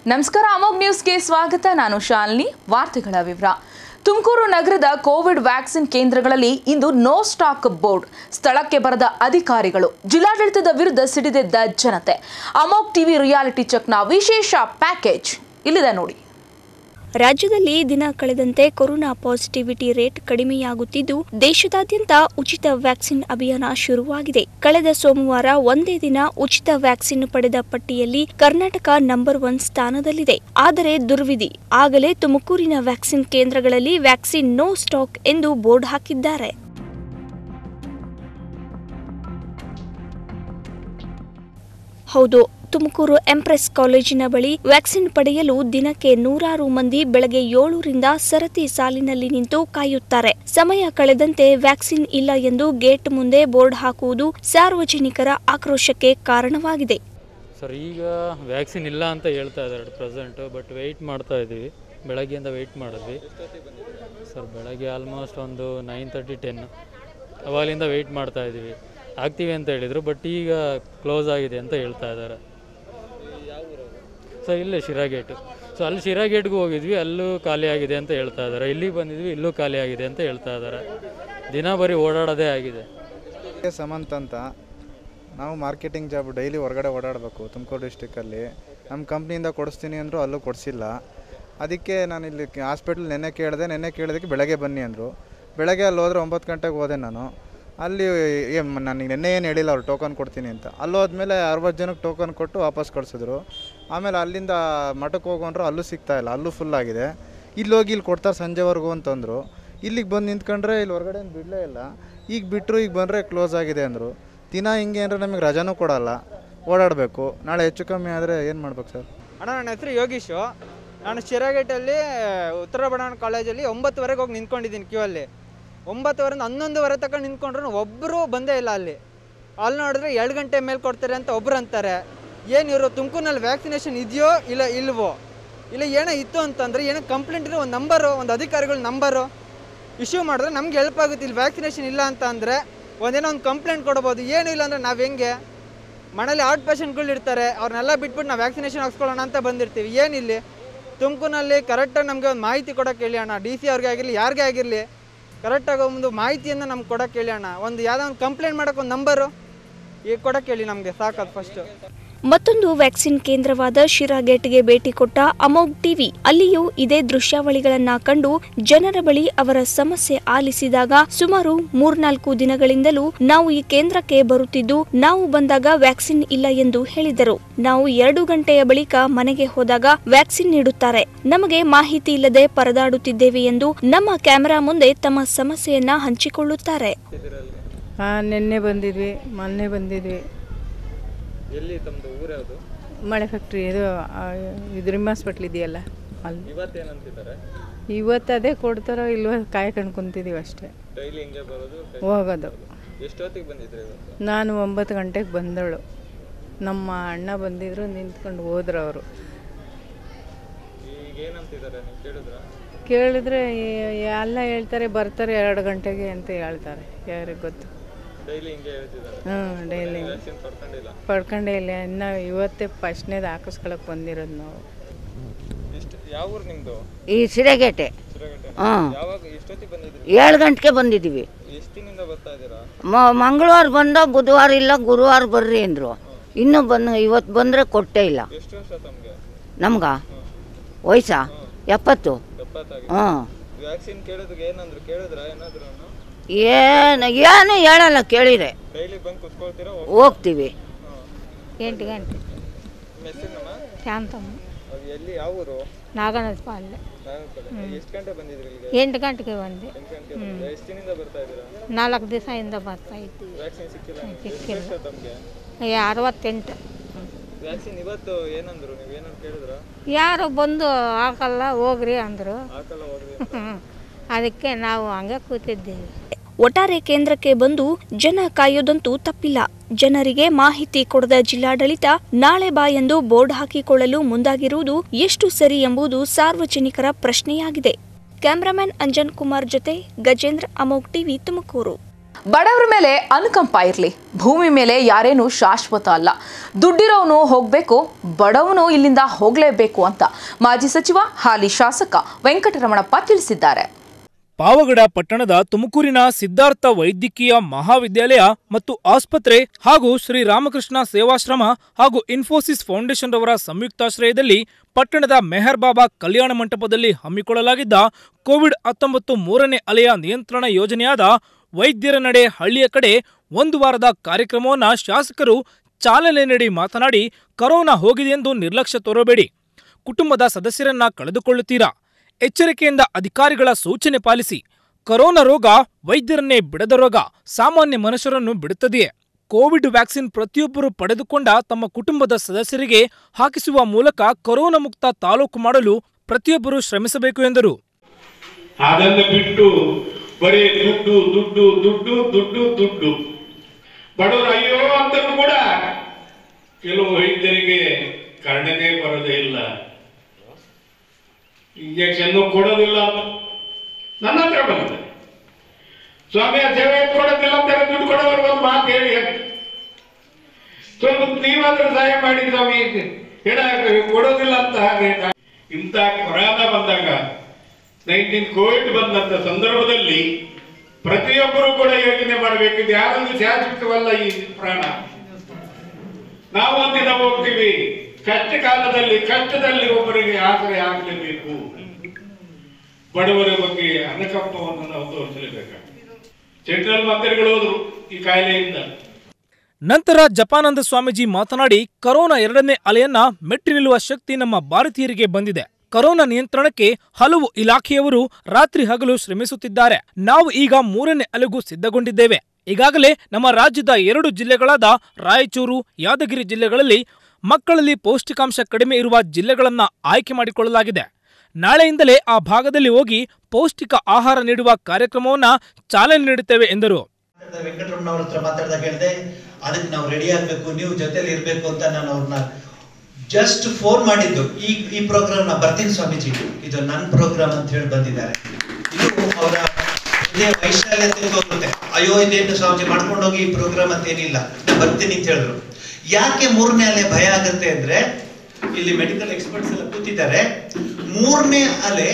ನಮಸ್ಕಾರ ಅಮೋಗ್ ನ್ಯೂಸ್ಗೆ ಸ್ವಾಗತ ನಾನು ಶಾಲಿನಿ ವಾರ್ತೆಗಳ ವಿವರ ತುಮಕೂರು ನಗರದ ಕೋವಿಡ್ ವ್ಯಾಕ್ಸಿನ್ ಕೇಂದ್ರಗಳಲ್ಲಿ ಇಂದು ನೋ ಸ್ಟಾಕ್ ಬೋರ್ಡ್ ಸ್ಥಳಕ್ಕೆ ಬರದ ಅಧಿಕಾರಿಗಳು ಜಿಲ್ಲಾಡಳಿತದ ವಿರುದ್ಧ ಸಿಡಿದೆದ್ದ ಜನತೆ ಅಮೋಗ್ ಟಿವಿ ರಿಯಾಲಿಟಿ ಚೆಕ್ನ ವಿಶೇಷ ಪ್ಯಾಕೇಜ್ ಇಲ್ಲಿದೆ ನೋಡಿ ರಾಜ್ಯದಲ್ಲಿ ದಿನ ಕಳೆದಂತೆ ಕೊರೋನಾ ಪಾಸಿಟಿವಿಟಿ ರೇಟ್ ಕಡಿಮೆಯಾಗುತ್ತಿದ್ದು ದೇಶದಾದ್ಯಂತ ಉಚಿತ ವ್ಯಾಕ್ಸಿನ್ ಅಭಿಯಾನ ಶುರುವಾಗಿದೆ ಕಳೆದ ಸೋಮವಾರ ಒಂದೇ ದಿನ ಉಚಿತ ವ್ಯಾಕ್ಸಿನ್ ಪಡೆದ ಪಟ್ಟಿಯಲ್ಲಿ ಕರ್ನಾಟಕ ನಂಬರ್ ಒನ್ ಸ್ಥಾನದಲ್ಲಿದೆ ಆದರೆ ದುರ್ವಿಧಿ ಆಗಲೇ ತುಮಕೂರಿನ ವ್ಯಾಕ್ಸಿನ್ ಕೇಂದ್ರಗಳಲ್ಲಿ ವ್ಯಾಕ್ಸಿನ್ ನೋ ಸ್ಟಾಕ್ ಎಂದು ಬೋರ್ಡ್ ಹಾಕಿದ್ದಾರೆ ಹೌದು ತುಮಕೂರು ಎಂಪ್ರೆಸ್ ಕಾಲೇಜಿನ ಬಳಿ ವ್ಯಾಕ್ಸಿನ್ ಪಡೆಯಲು ದಿನಕ್ಕೆ ನೂರಾರು ಮಂದಿ ಬೆಳಗ್ಗೆ ಏಳರಿಂದ ಸರತಿ ಸಾಲಿನಲ್ಲಿ ನಿಂತು ಕಾಯುತ್ತಾರೆ ಸಮಯ ಕಳೆದಂತೆ ವ್ಯಾಕ್ಸಿನ್ ಇಲ್ಲ ಎಂದು ಗೇಟ್ ಮುಂದೆ ಬೋರ್ಡ್ ಹಾಕುವುದು ಸಾರ್ವಜನಿಕರ ಆಕ್ರೋಶಕ್ಕೆ ಕಾರಣವಾಗಿದೆ ಸರ್ ಈಗ ವ್ಯಾಕ್ಸಿನ್ ಇಲ್ಲ ಅಂತ ಹೇಳ್ತಾ ಇದ್ದಾರೆ ಪ್ರೆಸೆಂಟು ಬಟ್ ವೆಯ್ಟ್ ಮಾಡ್ತಾ ಇದ್ದೀವಿ ಬೆಳಗ್ಗೆಯಿಂದ ವೆಯ್ಟ್ ಮಾಡಿದ್ವಿ ಸರ್ ಬೆಳಗ್ಗೆ ಆಲ್ಮೋಸ್ಟ್ ಒಂದು ನೈನ್ ತರ್ಟಿ ಟೆನ್ ಅವಾಗಲಿಂದ ವೆಯ್ಟ್ ಮಾಡ್ತಾ ಇದ್ದೀವಿ ಆಗ್ತೀವಿ ಅಂತ ಹೇಳಿದರು ಬಟ್ ಈಗ ಕ್ಲೋಸ್ ಆಗಿದೆ ಅಂತ ಹೇಳ್ತಾ ಇದ್ದಾರೆ ಸೊ ಇಲ್ಲೇ ಶಿರಾ ಗೇಟು ಸೊ ಅಲ್ಲಿ ಶಿರಾ ಗೇಟ್ಗೂ ಹೋಗಿದ್ವಿ ಅಲ್ಲೂ ಖಾಲಿ ಆಗಿದೆ ಅಂತ ಹೇಳ್ತಾ ಇದ್ದಾರೆ ಇಲ್ಲಿಗೆ ಬಂದಿದ್ವಿ ಇಲ್ಲೂ ಖಾಲಿ ಆಗಿದೆ ಅಂತ ಹೇಳ್ತಾ ಇದ್ದಾರೆ ದಿನ ಬರೀ ಓಡಾಡೋದೇ ಆಗಿದೆ ಕೆ ಸಮಂತ್ ಅಂತ ನಾವು ಮಾರ್ಕೆಟಿಂಗ್ ಜಾಬ್ ಡೈಲಿ ಹೊರಗಡೆ ಓಡಾಡಬೇಕು ತುಮಕೂರು ಡಿಸ್ಟಿಕ್ಕಲ್ಲಿ ನಮ್ಮ ಕಂಪ್ನಿಯಿಂದ ಕೊಡಿಸ್ತೀನಿ ಅಂದರು ಅಲ್ಲೂ ಕೊಡಿಸಿಲ್ಲ ಅದಕ್ಕೆ ನಾನು ಇಲ್ಲಿ ಹಾಸ್ಪಿಟ್ಲ್ ನೆನ್ನೆ ಕೇಳಿದೆ ನೆನ್ನೆ ಕೇಳಿದಕ್ಕೆ ಬೆಳಗ್ಗೆ ಬನ್ನಿ ಅಂದರು ಬೆಳಗ್ಗೆ ಅಲ್ಲಿ ಹೋದ್ರೆ ಒಂಬತ್ತು ಗಂಟೆಗೆ ಹೋದೆ ನಾನು ಅಲ್ಲಿ ಏನು ನನಗೆ ನೆನ್ನೆ ಏನು ಹೇಳಿಲ್ಲ ಅವ್ರು ಟೋಕನ್ ಕೊಡ್ತೀನಿ ಅಂತ ಅಲ್ಲಿ ಹೋದ್ಮೇಲೆ ಅರವತ್ತು ಜನಕ್ಕೆ ಟೋಕನ್ ಕೊಟ್ಟು ವಾಪಸ್ ಕಳಿಸಿದ್ರು ಆಮೇಲೆ ಅಲ್ಲಿಂದ ಮಠಕ್ಕೆ ಹೋಗೊಂಡ್ರು ಅಲ್ಲೂ ಸಿಗ್ತಾ ಇಲ್ಲ ಅಲ್ಲೂ ಫುಲ್ ಆಗಿದೆ ಇಲ್ಲಿ ಹೋಗಿ ಇಲ್ಲಿ ಕೊಡ್ತಾರೆ ಸಂಜೆವರೆಗೂ ಅಂತಂದರು ಇಲ್ಲಿಗೆ ಬಂದು ನಿಂತ್ಕೊಂಡ್ರೆ ಇಲ್ಲಿ ಹೊರಗಡೆ ಏನು ಬಿಡಲೇ ಇಲ್ಲ ಈಗ ಬಿಟ್ಟರು ಈಗ ಬಂದರೆ ಕ್ಲೋಸ್ ಆಗಿದೆ ಅಂದರು ದಿನ ಹಿಂಗೆ ಅಂದರೆ ನಮಗೆ ರಜಾನೂ ಕೊಡಲ್ಲ ಓಡಾಡಬೇಕು ನಾಳೆ ಹೆಚ್ಚು ಕಮ್ಮಿ ಆದರೆ ಏನು ಮಾಡ್ಬೇಕು ಸರ್ ಅಣ್ಣ ನನ್ನ ಹೆಸರು ಯೋಗೀಶು ನಾನು ಶಿರಾಗೇಟಲ್ಲಿ ಉತ್ತರ ಬಡಾವಣೆ ಕಾಲೇಜಲ್ಲಿ ಒಂಬತ್ತುವರೆಗೆ ಹೋಗಿ ನಿಂತ್ಕೊಂಡಿದ್ದೀನಿ ಕ್ಯೂ ಅಲ್ಲಿ ಒಂಬತ್ತುವರೆಯಿಂದ ಹನ್ನೊಂದುವರೆ ತನಕ ನಿಂತ್ಕೊಂಡ್ರು ಒಬ್ಬರು ಬಂದೇ ಇಲ್ಲ ಅಲ್ಲಿ ಅಲ್ಲಿ ನೋಡಿದ್ರೆ ಎರಡು ಗಂಟೆ ಮೇಲೆ ಕೊಡ್ತಾರೆ ಅಂತ ಒಬ್ರು ಅಂತಾರೆ ಏನು ಇವರು ತುಮಕೂರಿನಲ್ಲಿ ವ್ಯಾಕ್ಸಿನೇಷನ್ ಇದೆಯೋ ಇಲ್ಲ ಇಲ್ವೋ ಇಲ್ಲ ಏನೋ ಇತ್ತು ಅಂತಂದರೆ ಏನೋ ಕಂಪ್ಲೇಂಟ್ ಇರೋ ಒಂದು ನಂಬರು ಒಂದು ಅಧಿಕಾರಿಗಳ ನಂಬರು ಇಶ್ಯೂ ಮಾಡಿದ್ರೆ ನಮ್ಗೆ ಹೆಲ್ಪ್ ಆಗುತ್ತೆ ಇಲ್ಲಿ ವ್ಯಾಕ್ಸಿನೇಷನ್ ಇಲ್ಲ ಅಂತ ಅಂದರೆ ಒಂದೇನೋ ಒಂದು ಕಂಪ್ಲೇಂಟ್ ಕೊಡ್ಬೋದು ಏನೂ ಇಲ್ಲ ಅಂದರೆ ನಾವು ಹೆಂಗೆ ಮನೇಲಿ ಔಟ್ ಪೇಷಂಟ್ಗಳು ಇರ್ತಾರೆ ಅವ್ರನ್ನೆಲ್ಲ ಬಿಟ್ಬಿಟ್ಟು ನಾವು ವ್ಯಾಕ್ಸಿನೇಷನ್ ಹಾಕ್ಸ್ಕೊಳ್ಳೋಣ ಅಂತ ಬಂದಿರ್ತೀವಿ ಏನಿಲ್ಲಿ ತುಮಕೂರಿನಲ್ಲಿ ಕರೆಕ್ಟಾಗಿ ನಮಗೆ ಒಂದು ಮಾಹಿತಿ ಕೊಡೋಕೆ ಹೇಳಿ ಅಣ್ಣ ಡಿ ಸಿ ಅವ್ರಿಗೆ ಆಗಿರಲಿ ಯಾರಿಗೇ ಆಗಿರಲಿ ಕರೆಕ್ಟಾಗಿ ಒಂದು ಮಾಹಿತಿಯನ್ನು ನಮ್ಗೆ ಕೊಡೋಕೆ ಹೇಳಿ ಅಣ್ಣ ಒಂದು ಯಾವುದೋ ಒಂದು ಕಂಪ್ಲೇಂಟ್ ಮಾಡೋಕೆ ಒಂದು ನಂಬರು ಈಗ ಕೊಡೋಕೆ ಹೇಳಿ ನಮಗೆ ಸಾಕದು ಫಸ್ಟು ಮತ್ತೊಂದು ವ್ಯಾಕ್ಸಿನ್ ಕೇಂದ್ರವಾದ ಶಿರಾ ಗೇಟ್ಗೆ ಭೇಟಿ ಕೊಟ್ಟ ಅಮೋಗ್ ಟಿವಿ ಅಲ್ಲಿಯೂ ಇದೇ ದೃಶ್ಯಾವಳಿಗಳನ್ನ ಕಂಡು ಜನರ ಬಳಿ ಅವರ ಸಮಸ್ಯೆ ಆಲಿಸಿದಾಗ ಸುಮಾರು ಮೂರ್ನಾಲ್ಕು ದಿನಗಳಿಂದಲೂ ನಾವು ಈ ಕೇಂದ್ರಕ್ಕೆ ಬರುತ್ತಿದ್ದು ನಾವು ಬಂದಾಗ ವ್ಯಾಕ್ಸಿನ್ ಇಲ್ಲ ಎಂದು ಹೇಳಿದರು ನಾವು ಎರಡು ಗಂಟೆಯ ಬಳಿಕ ಮನೆಗೆ ಹೋದಾಗ ವ್ಯಾಕ್ಸಿನ್ ನೀಡುತ್ತಾರೆ ನಮಗೆ ಮಾಹಿತಿ ಇಲ್ಲದೆ ಪರದಾಡುತ್ತಿದ್ದೇವೆ ಎಂದು ನಮ್ಮ ಕ್ಯಾಮೆರಾ ಮುಂದೆ ತಮ್ಮ ಸಮಸ್ಯೆಯನ್ನ ಹಂಚಿಕೊಳ್ಳುತ್ತಾರೆ ಹಾಂ ನಿನ್ನೆ ಬಂದಿದ್ವಿ ಮೊನ್ನೆ ಬಂದಿದ್ವಿ ಎಲ್ಲಿ ತಮ್ಮದು ಊರು ಯಾವುದು ಮಳೆ ಫ್ಯಾಕ್ಟ್ರಿ ಇದು ಆ, ಇದು ರಿಮ್ ಹಾಸ್ಪಿಟ್ಲ್ ಇದೆಯಲ್ಲ ಅಲ್ಲಿ ಇವತ್ತೇನಂತಿದ್ದಾರೆ ಇವತ್ತು ಅದೇ ಕೊಡ್ತಾರೋ ಇಲ್ವೋ ಕಾಯ್ಕೊಂಡು ಕುಂತಿದ್ದೀವಿ ಅಷ್ಟೇ ಡೈಲಿ ಹಿಂಗೆ ಬರೋದು ಹೋಗೋದು ಎಷ್ಟೊತ್ತಿಗೆ ಬಂದಿದ್ರಿ ಇವತ್ತು ನಾನು ಒಂಬತ್ತು ಗಂಟೆಗೆ ಬಂದಳು ನಮ್ಮ ಅಣ್ಣ ಬಂದಿದ್ರು ನಿಂತ್ಕೊಂಡು ಹೋದ್ರು ಅವರು ಈಗ ಏನಂತಿದ್ದಾರೆ ನೀವು ಕೇಳಿದ್ರ ಕೇಳಿದ್ರೆ ಏ- ಎಲ್ಲ ಹೇಳ್ತಾರೆ ಬರ್ತಾರೆ ಎರಡು ಗಂಟೆಗೆ ಅಂತ ಹೇಳ್ತಾರೆ ಯಾರಿಗೆ ಗೊತ್ತು ಡೈಲಿ ಹಿಂಗೆ ಹೇಳ್ತಿದ್ದಾರೆ ಹ್ಞೂ ಡೈಲಿ ವ್ಯಾಕ್ಸಿನ್ ಪಡ್ಕೊಂಡಿಲ್ಲ ಪಡ್ಕೊಂಡೇ ಇಲ್ಲ ಇನ್ನು ಇವತ್ತೇ ಫಸ್ಟ್ನೇದು ಹಾಕಿಸ್ಕೊಳಕ್ಕೆ ಬಂದಿರೋದು ನಾವು ಎಷ್ಟು ಯಾವ ಊರು ನಿಮ್ಮದು ಈ ಸಿರೆಗೇಟೆ ಚಿರಗಟ್ಟೆ ಹಾಂ ಯಾವಾಗ ಎಷ್ಟೊತ್ತಿಗೆ ಬಂದಿದ್ರಿ ಏಳು ಗಂಟೆಗೆ ಬಂದಿದ್ದೀವಿ ಎಷ್ಟು ದಿನದಿಂದ ಬರ್ತಾ ಇದ್ದೀರಾ ಮ ಮಂಗಳವಾರ ಬಂದ ಬುಧವಾರ ಇಲ್ಲ ಗುರುವಾರ ಬರ್ರಿ ಅಂದರು ಇನ್ನೂ ಬಂದು ಇವತ್ತು ಬಂದರೆ ಕೊಟ್ಟೇ ಇಲ್ಲ ಎಷ್ಟು ವರ್ಷ ತಮಗೆ ನಮ್ಗ ವಯಸ್ಸಾ ಎಪ್ಪತ್ತು ಎಪ್ಪತ್ತಾಗಿ ಹ್ಞೂ ವ್ಯಾಕ್ಸಿನ್ ಕೇಳಿದ್ರೆ ಏನಂದ್ರು ಕೇಳಿದ್ರ ಏನಾದ್ರು ಏನು ಏನು ಹೇಳಲ್ಲ ಕೇಳಿರೆ ಡೈಲಿ ಬಂದು ಕುತ್ಕೊಳ್ತೀರಾ ಹೋಗ್ತೀವಿ ಎಂಟು ಗಂಟೆ ನಿಮ್ಮ ಹೆಸರಿನಮ್ಮ ಶಾಂತಮ್ಮ ಅದು ಎಲ್ಲಿ ಯಾವ ಊರು ನಾಗನದ ಪಾಲ್ಯ ನಾಗಪಲ್ಲೆ ಎಷ್ಟು ಗಂಟೆ ಬಂದಿದ್ರಿ ಇಲ್ಲಿಗೆ ಎಂಟು ಗಂಟೆಗೆ ಬಂದೆ ಎಂಟು ಗಂಟೆ ಬಂದಿದ್ರಾ? ಎಷ್ಟು ದಿನದಿಂದ ಬರ್ತಾ ಇದ್ದೀರಾ ನಾಲ್ಕು ದಿವಸದಿಂದ ಬರ್ತಾ ಇದ್ದೀವಿ ವ್ಯಾಕ್ಸಿನ್ ಸಿಕ್ಕಿಲ್ಲ ಸಿಕ್ಕಿಲ್ಲ ಎಷ್ಟು ತಮಗೆ ಈ ಅರವತ್ತೆಂಟು ವ್ಯಾಕ್ಸಿನ್ ಇವತ್ತು ಏನಂದ್ರು ನೀವು ಏನಾದ್ರು ಕೇಳಿದ್ರ ಯಾರು ಬಂದು ಹಾಕಲ್ಲ ಹೋಗ್ರಿ ಅಂದರು ಹಾಕಲ್ಲ ಹೋಗ್ರಿ ಅದಕ್ಕೆ ನಾವು ಹಂಗೆ ಕೂತಿದ್ದೀವಿ ಒಟ್ಟಾರೆ ಕೇಂದ್ರಕ್ಕೆ ಬಂದು ಜನ ಕಾಯೋದಂತೂ ತಪ್ಪಿಲ್ಲ ಜನರಿಗೆ ಮಾಹಿತಿ ಕೊಡದ ಜಿಲ್ಲಾಡಳಿತ ನಾಳೆ ಬಾ ಎಂದು ಬೋರ್ಡ್ ಹಾಕಿಕೊಳ್ಳಲು ಮುಂದಾಗಿರುವುದು ಎಷ್ಟು ಸರಿ ಎಂಬುದು ಸಾರ್ವಜನಿಕರ ಪ್ರಶ್ನೆಯಾಗಿದೆ ಕ್ಯಾಮರಾಮನ್ ಅಂಜನ್ ಕುಮಾರ್ ಜೊತೆ ಗಜೇಂದ್ರ ಅಮೋಗ್ ಟಿವಿ ತುಮಕೂರು ಬಡವರ ಮೇಲೆ ಅನುಕಂಪ ಇರಲಿ ಭೂಮಿ ಮೇಲೆ ಯಾರೇನು ಶಾಶ್ವತ ಅಲ್ಲ ದುಡ್ಡಿರೋನು ಹೋಗಬೇಕು ಬಡವನು ಇಲ್ಲಿಂದ ಹೋಗಲೇಬೇಕು ಅಂತ ಮಾಜಿ ಸಚಿವ ಹಾಲಿ ಶಾಸಕ ವೆಂಕಟರಮಣಪ್ಪ ತಿಳಿಸಿದ್ದಾರೆ ಪಾವಗಡ ಪಟ್ಟಣದ ತುಮಕೂರಿನ ಸಿದ್ಧಾರ್ಥ ವೈದ್ಯಕೀಯ ಮಹಾವಿದ್ಯಾಲಯ ಮತ್ತು ಆಸ್ಪತ್ರೆ ಹಾಗೂ ಶ್ರೀ ರಾಮಕೃಷ್ಣ ಸೇವಾಶ್ರಮ ಹಾಗೂ ಇನ್ಫೋಸಿಸ್ ಫೌಂಡೇಶನ್ ರವರ ಸಂಯುಕ್ತಾಶ್ರಯದಲ್ಲಿ ಪಟ್ಟಣದ ಮೆಹರ್ ಬಾಬಾ ಕಲ್ಯಾಣ ಮಂಟಪದಲ್ಲಿ ಹಮ್ಮಿಕೊಳ್ಳಲಾಗಿದ್ದ ಕೋವಿಡ್ ಹತ್ತೊಂಬತ್ತು ಮೂರನೇ ಅಲೆಯ ನಿಯಂತ್ರಣ ಯೋಜನೆಯಾದ ವೈದ್ಯರ ನಡೆ ಹಳ್ಳಿಯ ಕಡೆ ಒಂದು ವಾರದ ಕಾರ್ಯಕ್ರಮವನ್ನು ಶಾಸಕರು ಚಾಲನೆ ನೀಡಿ ಮಾತನಾಡಿ ಕರೋನಾ ಹೋಗಿದೆ ಎಂದು ನಿರ್ಲಕ್ಷ್ಯ ತೋರಬೇಡಿ ಕುಟುಂಬದ ಸದಸ್ಯರನ್ನ ಕಳೆದುಕೊಳ್ಳುತ್ತೀರಾ ಎಚ್ಚರಿಕೆಯಿಂದ ಅಧಿಕಾರಿಗಳ ಸೂಚನೆ ಪಾಲಿಸಿ ಕರೋನಾ ರೋಗ ವೈದ್ಯರನ್ನೇ ಬಿಡದ ರೋಗ ಸಾಮಾನ್ಯ ಮನುಷ್ಯರನ್ನು ಬಿಡುತ್ತದೆಯೇ ಕೋವಿಡ್ ವ್ಯಾಕ್ಸಿನ್ ಪ್ರತಿಯೊಬ್ಬರು ಪಡೆದುಕೊಂಡ ತಮ್ಮ ಕುಟುಂಬದ ಸದಸ್ಯರಿಗೆ ಹಾಕಿಸುವ ಮೂಲಕ ಕರೋನಾ ಮುಕ್ತ ತಾಲೂಕು ಮಾಡಲು ಪ್ರತಿಯೊಬ್ಬರು ಶ್ರಮಿಸಬೇಕು ಎಂದರು ಅದನ್ನು ಬಿಟ್ಟು ಬರೀ ದುಡ್ಡು ದುಡ್ಡು ದುಡ್ಡು ದುಡ್ಡು ದುಡ್ಡು ಬಡವರು ಅಯ್ಯೋ ಅಂತಲೂ ಕೂಡ ಕೆಲವು ವೈದ್ಯರಿಗೆ ಕರ್ಣನೇ ಬರೋದೇ ಇಲ್ಲ ಇಂಜೆಕ್ಷನ್ ಕೊಡೋದಿಲ್ಲ ಅಂತ ನನ್ನ ಹತ್ರ ಬಂದಿದೆ ಸ್ವಾಮಿ ಆ ಸೇವೆ ಕೊಡೋದಿಲ್ಲ ಅಂತ ದುಡ್ಡು ಕೊಡೋರು ಒಂದು ಮಾತು ಹೇಳಿ ಸ್ವಲ್ಪ ನೀವಾದ್ರೂ ಸಹಾಯ ಮಾಡಿ ಸ್ವಾಮಿ ಹೇಳ ಕೊಡೋದಿಲ್ಲ ಅಂತ ಹಾಗೆ ಇಂಥ ಕೊರೋನಾ ಬಂದಾಗ ನೈನ್ಟೀನ್ ಕೋವಿಡ್ ಬಂದಂತ ಸಂದರ್ಭದಲ್ಲಿ ಪ್ರತಿಯೊಬ್ಬರು ಕೂಡ ಯೋಚನೆ ಮಾಡಬೇಕು ಇದು ಯಾರೊಂದು ಶಾಶ್ವತವಲ್ಲ ಈ ಪ್ರಾಣ ನಾವು ಒಂದಿನ ಹೋಗ್ತೀವಿ ಕಷ್ಟ ಕಾಲದಲ್ಲಿ ಕಷ್ಟದಲ್ಲಿ ಒಬ್ಬರಿಗೆ ಆಸರೆ ಆಗಲೇಬೇಕು ಬಡವರ ಬಗ್ಗೆ ಅನುಕಂಪವನ್ನು ನಾವು ತೋರಿಸಲೇಬೇಕಾಗ್ತದೆ ಸೆಂಟ್ರಲ್ ಮಂತ್ರಿಗಳು ಹೋದ್ರು ಈ ಕಾಯಿಲೆಯಿಂದ ನಂತರ ಜಪಾನಂದ ಸ್ವಾಮೀಜಿ ಮಾತನಾಡಿ ಕರೋನಾ ಎರಡನೇ ಅಲೆಯನ್ನ ಮೆಟ್ಟಿ ನಿಲ್ಲುವ ಶಕ್ತಿ ನಮ್ಮ ಭಾರತೀಯರಿಗೆ ಬಂದಿದೆ ಕರೋನಾ ನಿಯಂತ್ರಣಕ್ಕೆ ಹಲವು ಇಲಾಖೆಯವರು ರಾತ್ರಿ ಹಗಲು ಶ್ರಮಿಸುತ್ತಿದ್ದಾರೆ ನಾವು ಈಗ ಮೂರನೇ ಅಲೆಗೂ ಸಿದ್ಧಗೊಂಡಿದ್ದೇವೆ ಈಗಾಗಲೇ ನಮ್ಮ ರಾಜ್ಯದ ಎರಡು ಜಿಲ್ಲೆಗಳಾದ ರಾಯಚೂರು ಯಾದಗಿರಿ ಜಿಲ್ಲೆಗಳಲ್ಲಿ ಮಕ್ಕಳಲ್ಲಿ ಪೌಷ್ಟಿಕಾಂಶ ಕಡಿಮೆ ಇರುವ ಜಿಲ್ಲೆಗಳನ್ನ ಆಯ್ಕೆ ಮಾಡಿಕೊಳ್ಳಲಾಗಿದೆ ನಾಳೆಯಿಂದಲೇ ಆ ಭಾಗದಲ್ಲಿ ಹೋಗಿ ಪೌಷ್ಟಿಕ ಆಹಾರ ನೀಡುವ ಕಾರ್ಯಕ್ರಮವನ್ನ ಚಾಲನೆ ನೀಡುತ್ತೇವೆ ಎಂದರು ವೆಂಕಟರಮಣವ್ರ ಹತ್ರ ಮಾತಾಡಿದಾಗ ಹೇಳಿದೆ ಅದಕ್ಕೆ ನಾವು ರೆಡಿ ಆಗ್ಬೇಕು ನೀವು ಜೊತೆಲಿ ಇರ್ಬೇಕು ಅಂತ ನಾನು ಅವ್ರನ್ನ ಜಸ್ಟ್ ಫೋನ್ ಮಾಡಿದ್ದು ಈ ಈ ಪ್ರೋಗ್ರಾಮ್ ನಾ ಬರ್ತೀನಿ ಸ್ವಾಮೀಜಿ ಇದು ನನ್ನ ಪ್ರೋಗ್ರಾಮ್ ಅಂತ ಹೇಳಿ ಬಂದಿದ್ದಾರೆ ಇದು ಅವರ ಹೃದಯ ವೈಶಾಲ್ಯತೆ ತೋರುತ್ತೆ ಅಯ್ಯೋ ಇದೇನು ಸ್ವಾಮೀಜಿ ಮಾಡ್ಕೊಂಡು ಹೋಗಿ ಈ ಪ್ರೋಗ್ರಾಮ್ ಅಂತ ಏನಿಲ್ಲ ನಾನು ಬರ್ತೀನಿ ಅಂತ ಹೇಳಿದ್ರು ಯಾಕೆ ಮೂರನೇ ಅಲೆ ಭಯ ಆಗುತ್ತೆ ಅಂದ್ರೆ ಇಲ್ಲಿ ಮೆಡಿಕಲ್ ಎಕ್ಸ್ಪರ್ಟ್ಸ್ ಎಲ್ಲ ಕೂತಿದ್ದಾರೆ ಮೂರನೇ ಅಲೆ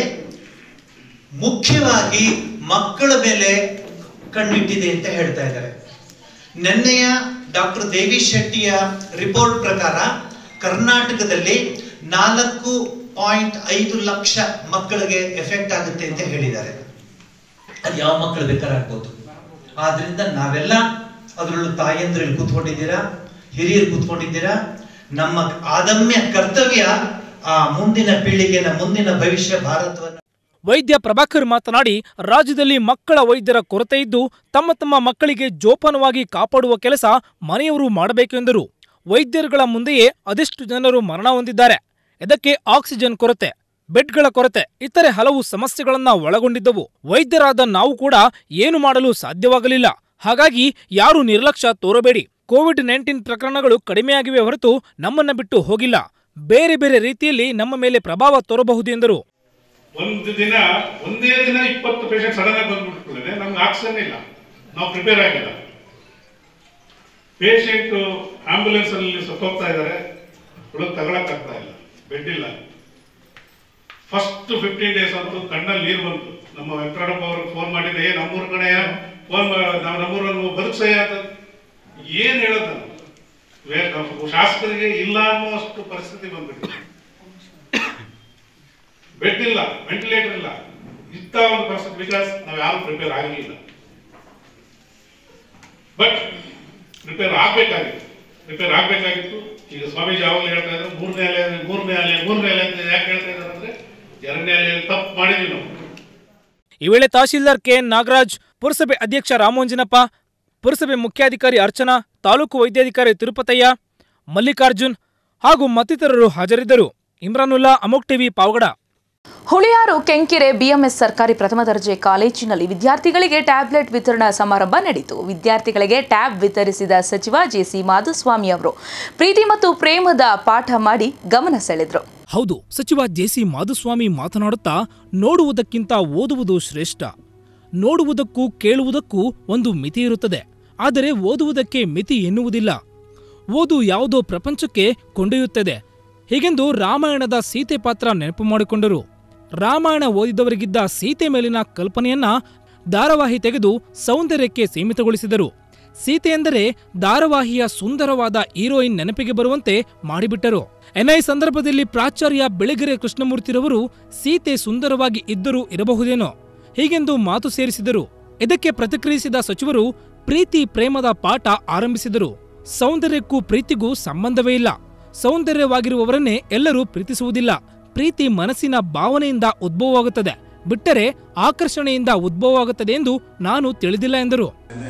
ಮುಖ್ಯವಾಗಿ ಮಕ್ಕಳ ಮೇಲೆ ಕಣ್ಣಿಟ್ಟಿದೆ ಅಂತ ಹೇಳ್ತಾ ಇದ್ದಾರೆ ನಿನ್ನೆಯ ಡಾಕ್ಟರ್ ದೇವಿ ಶೆಟ್ಟಿಯ ರಿಪೋರ್ಟ್ ಪ್ರಕಾರ ಕರ್ನಾಟಕದಲ್ಲಿ ನಾಲ್ಕು ಪಾಯಿಂಟ್ ಐದು ಲಕ್ಷ ಮಕ್ಕಳಿಗೆ ಎಫೆಕ್ಟ್ ಆಗುತ್ತೆ ಅಂತ ಹೇಳಿದ್ದಾರೆ ಅದು ಯಾವ ಮಕ್ಕಳು ಬೇಕಾರಾಗ್ಬೋದು ಆದ್ರಿಂದ ನಾವೆಲ್ಲ ಅದರಲ್ಲೂ ತಾಯಂದ್ರು ಇಲ್ಲಿ ಕೂತ್ಕೊಂಡಿದ್ದೀರಾ ಹಿರಿಯರು ಕೂತ್ಕೊಂಡಿದ್ದೀರಾ ನಮ್ಮ ಆದಮ್ಯ ಕರ್ತವ್ಯ ಆ ಮುಂದಿನ ಪೀಳಿಗೆನ ಮುಂದಿನ ಭವಿಷ್ಯ ಭಾರತವನ್ನು ವೈದ್ಯ ಪ್ರಭಾಕರ್ ಮಾತನಾಡಿ ರಾಜ್ಯದಲ್ಲಿ ಮಕ್ಕಳ ವೈದ್ಯರ ಕೊರತೆ ಇದ್ದು ತಮ್ಮ ತಮ್ಮ ಮಕ್ಕಳಿಗೆ ಜೋಪಾನವಾಗಿ ಕಾಪಾಡುವ ಕೆಲಸ ಮನೆಯವರು ಮಾಡಬೇಕು ಎಂದರು ವೈದ್ಯರುಗಳ ಮುಂದೆಯೇ ಅದೆಷ್ಟು ಜನರು ಮರಣ ಹೊಂದಿದ್ದಾರೆ ಇದಕ್ಕೆ ಆಕ್ಸಿಜನ್ ಕೊರತೆ ಬೆಡ್ಗಳ ಕೊರತೆ ಇತರೆ ಹಲವು ಸಮಸ್ಯೆಗಳನ್ನ ಒಳಗೊಂಡಿದ್ದವು ವೈದ್ಯರಾದ ನಾವು ಕೂಡ ಏನು ಮಾಡಲು ಸಾಧ್ಯವಾಗಲಿಲ್ಲ ಹಾಗಾಗಿ ಯಾರು ನಿರ್ಲಕ್ಷ್ಯ ತೋರಬೇಡಿ ಕೋವಿಡ್ ನೈನ್ಟೀನ್ ಪ್ರಕರಣಗಳು ಕಡಿಮೆಯಾಗಿವೆ ಹೊರತು ನಮ್ಮನ್ನ ಬಿಟ್ಟು ಹೋಗಿಲ್ಲ ಬೇರೆ ಬೇರೆ ರೀತಿಯಲ್ಲಿ ನಮ್ಮ ಮೇಲೆ ಪ್ರಭಾವ ತೋರಬಹುದು ಎಂದರು ಒಂದು ದಿನ ಒಂದೇ ದಿನ ಇಪ್ಪತ್ತು ಪೇಷಂಟ್ ಸಡನ್ ಆಗಿ ಬಂದ್ಬಿಟ್ಕೊಳ್ಳಿದೆ ನಮ್ಗೆ ಆಕ್ಸಿಜನ್ ಇಲ್ಲ ನಾವು ಪ್ರಿಪೇರ್ ಆಗಿಲ್ಲ ಪೇಷಂಟ್ ಆಂಬ್ಯುಲೆನ್ಸ್ ಅಲ್ಲಿ ಸತ್ತೋಗ್ತಾ ಇದ್ದಾರೆ ಹುಡುಗ ತಗೊಳಕ್ಕಾಗ್ತಾ ಇಲ್ಲ ಬೆಡ್ ಇಲ್ಲ ಫಸ್ಟ್ ಫಿಫ್ಟೀನ್ ಡೇಸ್ ಅಂತೂ ಕಣ್ಣಲ್ಲಿ ನೀರು ಬಂತು ನಮ್ಮ ವೆಂಕಟಪ್ಪ ಅವ್ರಿಗೆ ಫೋನ್ ಮಾಡಿದ್ರೆ ಏ ನಮ್ಮೂರ ಕಡೆ ಫೋನ್ ನಾವು ನಮ್ಮೂರನ್ನು ಬದುಕ್ಸಯ್ಯ ಅಂತ ಏನ್ ಹೇಳೋದು ನಾನು ವೇ- ನಮ್ಮ ಶಾಸಕರಿಗೆ ಇಲ್ಲ ಅನ್ನುವಷ್ಟು ಪರಿಸ್ಥಿತಿ ಬಂದ್ಬಿಟ್ಟಿದೆ ಬೆಡ್ ಇಲ್ಲ ವೆಂಟಿಲೇಟರ್ ಇಲ್ಲ ಇಂಥ ಒಂದು ಪರಿಸ್ಥಿತಿ ಬಿಕಾಸ್ ನಾವು ಯಾರು ಪ್ರಿಪೇರ್ ಆಗಲಿಲ್ಲ ಬಟ್ ಪ್ರಿಪೇರ್ ಆಗ್ಬೇಕಾಗಿತ್ತು ಪ್ರಿಪೇರ್ ಆಗ್ಬೇಕಾಗಿತ್ತು ಈಗ ಸ್ವಾಮೀಜಿ ಯಾವಾಗಲೂ ಹೇಳ್ತಾ ಇದ್ದಾರೆ ಮೂರನೇ ಅಲೆ ಮೂರನೇ ಅಲೆ ಮೂರನೇ ಅಲೆ ಅಂತ ಯಾಕೆ ಹೇಳ್ತಾ ಇದ್ದಾರೆ ಅಂದ್ರೆ ಎರಡನೇ ಅಲೆ ತಪ್ಪು ಮಾಡಿದ್ವಿ ನಾವು ಈ ವೇಳೆ ತಹಶೀಲ್ದಾರ್ ಕೆಎನ್ ನಾಗರಾಜ್ ಪುರಸಭೆ ಅಧ್ಯಕ್ಷ ರಾಮೋಂಜನಪ್ಪ ಪುರಸಭೆ ಮುಖ್ಯಾಧಿಕಾರಿ ಅರ್ಚನಾ ತಾಲೂಕು ವೈದ್ಯಾಧಿಕಾರಿ ತಿರುಪತಯ್ಯ ಮಲ್ಲಿಕಾರ್ಜುನ್ ಹಾಗೂ ಮತ್ತಿತರರು ಹಾಜರಿದ್ದರು ಇಮ್ರಾನುಲ್ಲಾ ಅಮೋಕ್ ಟಿವಿ ಪಾವಗಡ ಹುಳಿಯಾರು ಕೆಂಕೆರೆ ಬಿಎಂಎಸ್ ಸರ್ಕಾರಿ ಪ್ರಥಮ ದರ್ಜೆ ಕಾಲೇಜಿನಲ್ಲಿ ವಿದ್ಯಾರ್ಥಿಗಳಿಗೆ ಟ್ಯಾಬ್ಲೆಟ್ ವಿತರಣಾ ಸಮಾರಂಭ ನಡೆಯಿತು ವಿದ್ಯಾರ್ಥಿಗಳಿಗೆ ಟ್ಯಾಬ್ ವಿತರಿಸಿದ ಸಚಿವ ಜೆಸಿ ಮಾಧುಸ್ವಾಮಿ ಅವರು ಪ್ರೀತಿ ಮತ್ತು ಪ್ರೇಮದ ಪಾಠ ಮಾಡಿ ಗಮನ ಸೆಳೆದರು ಹೌದು ಸಚಿವ ಜೆಸಿ ಮಾಧುಸ್ವಾಮಿ ಮಾತನಾಡುತ್ತಾ ನೋಡುವುದಕ್ಕಿಂತ ಓದುವುದು ಶ್ರೇಷ್ಠ ನೋಡುವುದಕ್ಕೂ ಕೇಳುವುದಕ್ಕೂ ಒಂದು ಮಿತಿ ಇರುತ್ತದೆ ಆದರೆ ಓದುವುದಕ್ಕೆ ಮಿತಿ ಎನ್ನುವುದಿಲ್ಲ ಓದು ಯಾವುದೋ ಪ್ರಪಂಚಕ್ಕೆ ಕೊಂಡೊಯ್ಯುತ್ತದೆ ಹೀಗೆಂದು ರಾಮಾಯಣದ ಸೀತೆ ಪಾತ್ರ ನೆನಪು ಮಾಡಿಕೊಂಡರು ರಾಮಾಯಣ ಓದಿದವರಿಗಿದ್ದ ಸೀತೆ ಮೇಲಿನ ಕಲ್ಪನೆಯನ್ನ ಧಾರಾವಾಹಿ ತೆಗೆದು ಸೌಂದರ್ಯಕ್ಕೆ ಸೀಮಿತಗೊಳಿಸಿದರು ಸೀತೆ ಎಂದರೆ ಧಾರಾವಾಹಿಯ ಸುಂದರವಾದ ಹೀರೋಯಿನ್ ನೆನಪಿಗೆ ಬರುವಂತೆ ಮಾಡಿಬಿಟ್ಟರು ಎನ್ಐ ಸಂದರ್ಭದಲ್ಲಿ ಪ್ರಾಚಾರ್ಯ ಬೆಳಗೆರೆ ಕೃಷ್ಣಮೂರ್ತಿರವರು ಸೀತೆ ಸುಂದರವಾಗಿ ಇದ್ದರೂ ಇರಬಹುದೇನೋ ಹೀಗೆಂದು ಮಾತು ಸೇರಿಸಿದರು ಇದಕ್ಕೆ ಪ್ರತಿಕ್ರಿಯಿಸಿದ ಸಚಿವರು ಪ್ರೀತಿ ಪ್ರೇಮದ ಪಾಠ ಆರಂಭಿಸಿದರು ಸೌಂದರ್ಯಕ್ಕೂ ಪ್ರೀತಿಗೂ ಸಂಬಂಧವೇ ಇಲ್ಲ ಸೌಂದರ್ಯವಾಗಿರುವವರನ್ನೇ ಎಲ್ಲರೂ ಪ್ರೀತಿಸುವುದಿಲ್ಲ ಪ್ರೀತಿ ಮನಸ್ಸಿನ ಭಾವನೆಯಿಂದ ಉದ್ಭವವಾಗುತ್ತದೆ ಬಿಟ್ಟರೆ ಆಕರ್ಷಣೆಯಿಂದ ಉದ್ಭವವಾಗುತ್ತದೆ ಎಂದು ನಾನು ತಿಳಿದಿಲ್ಲ ಎಂದರು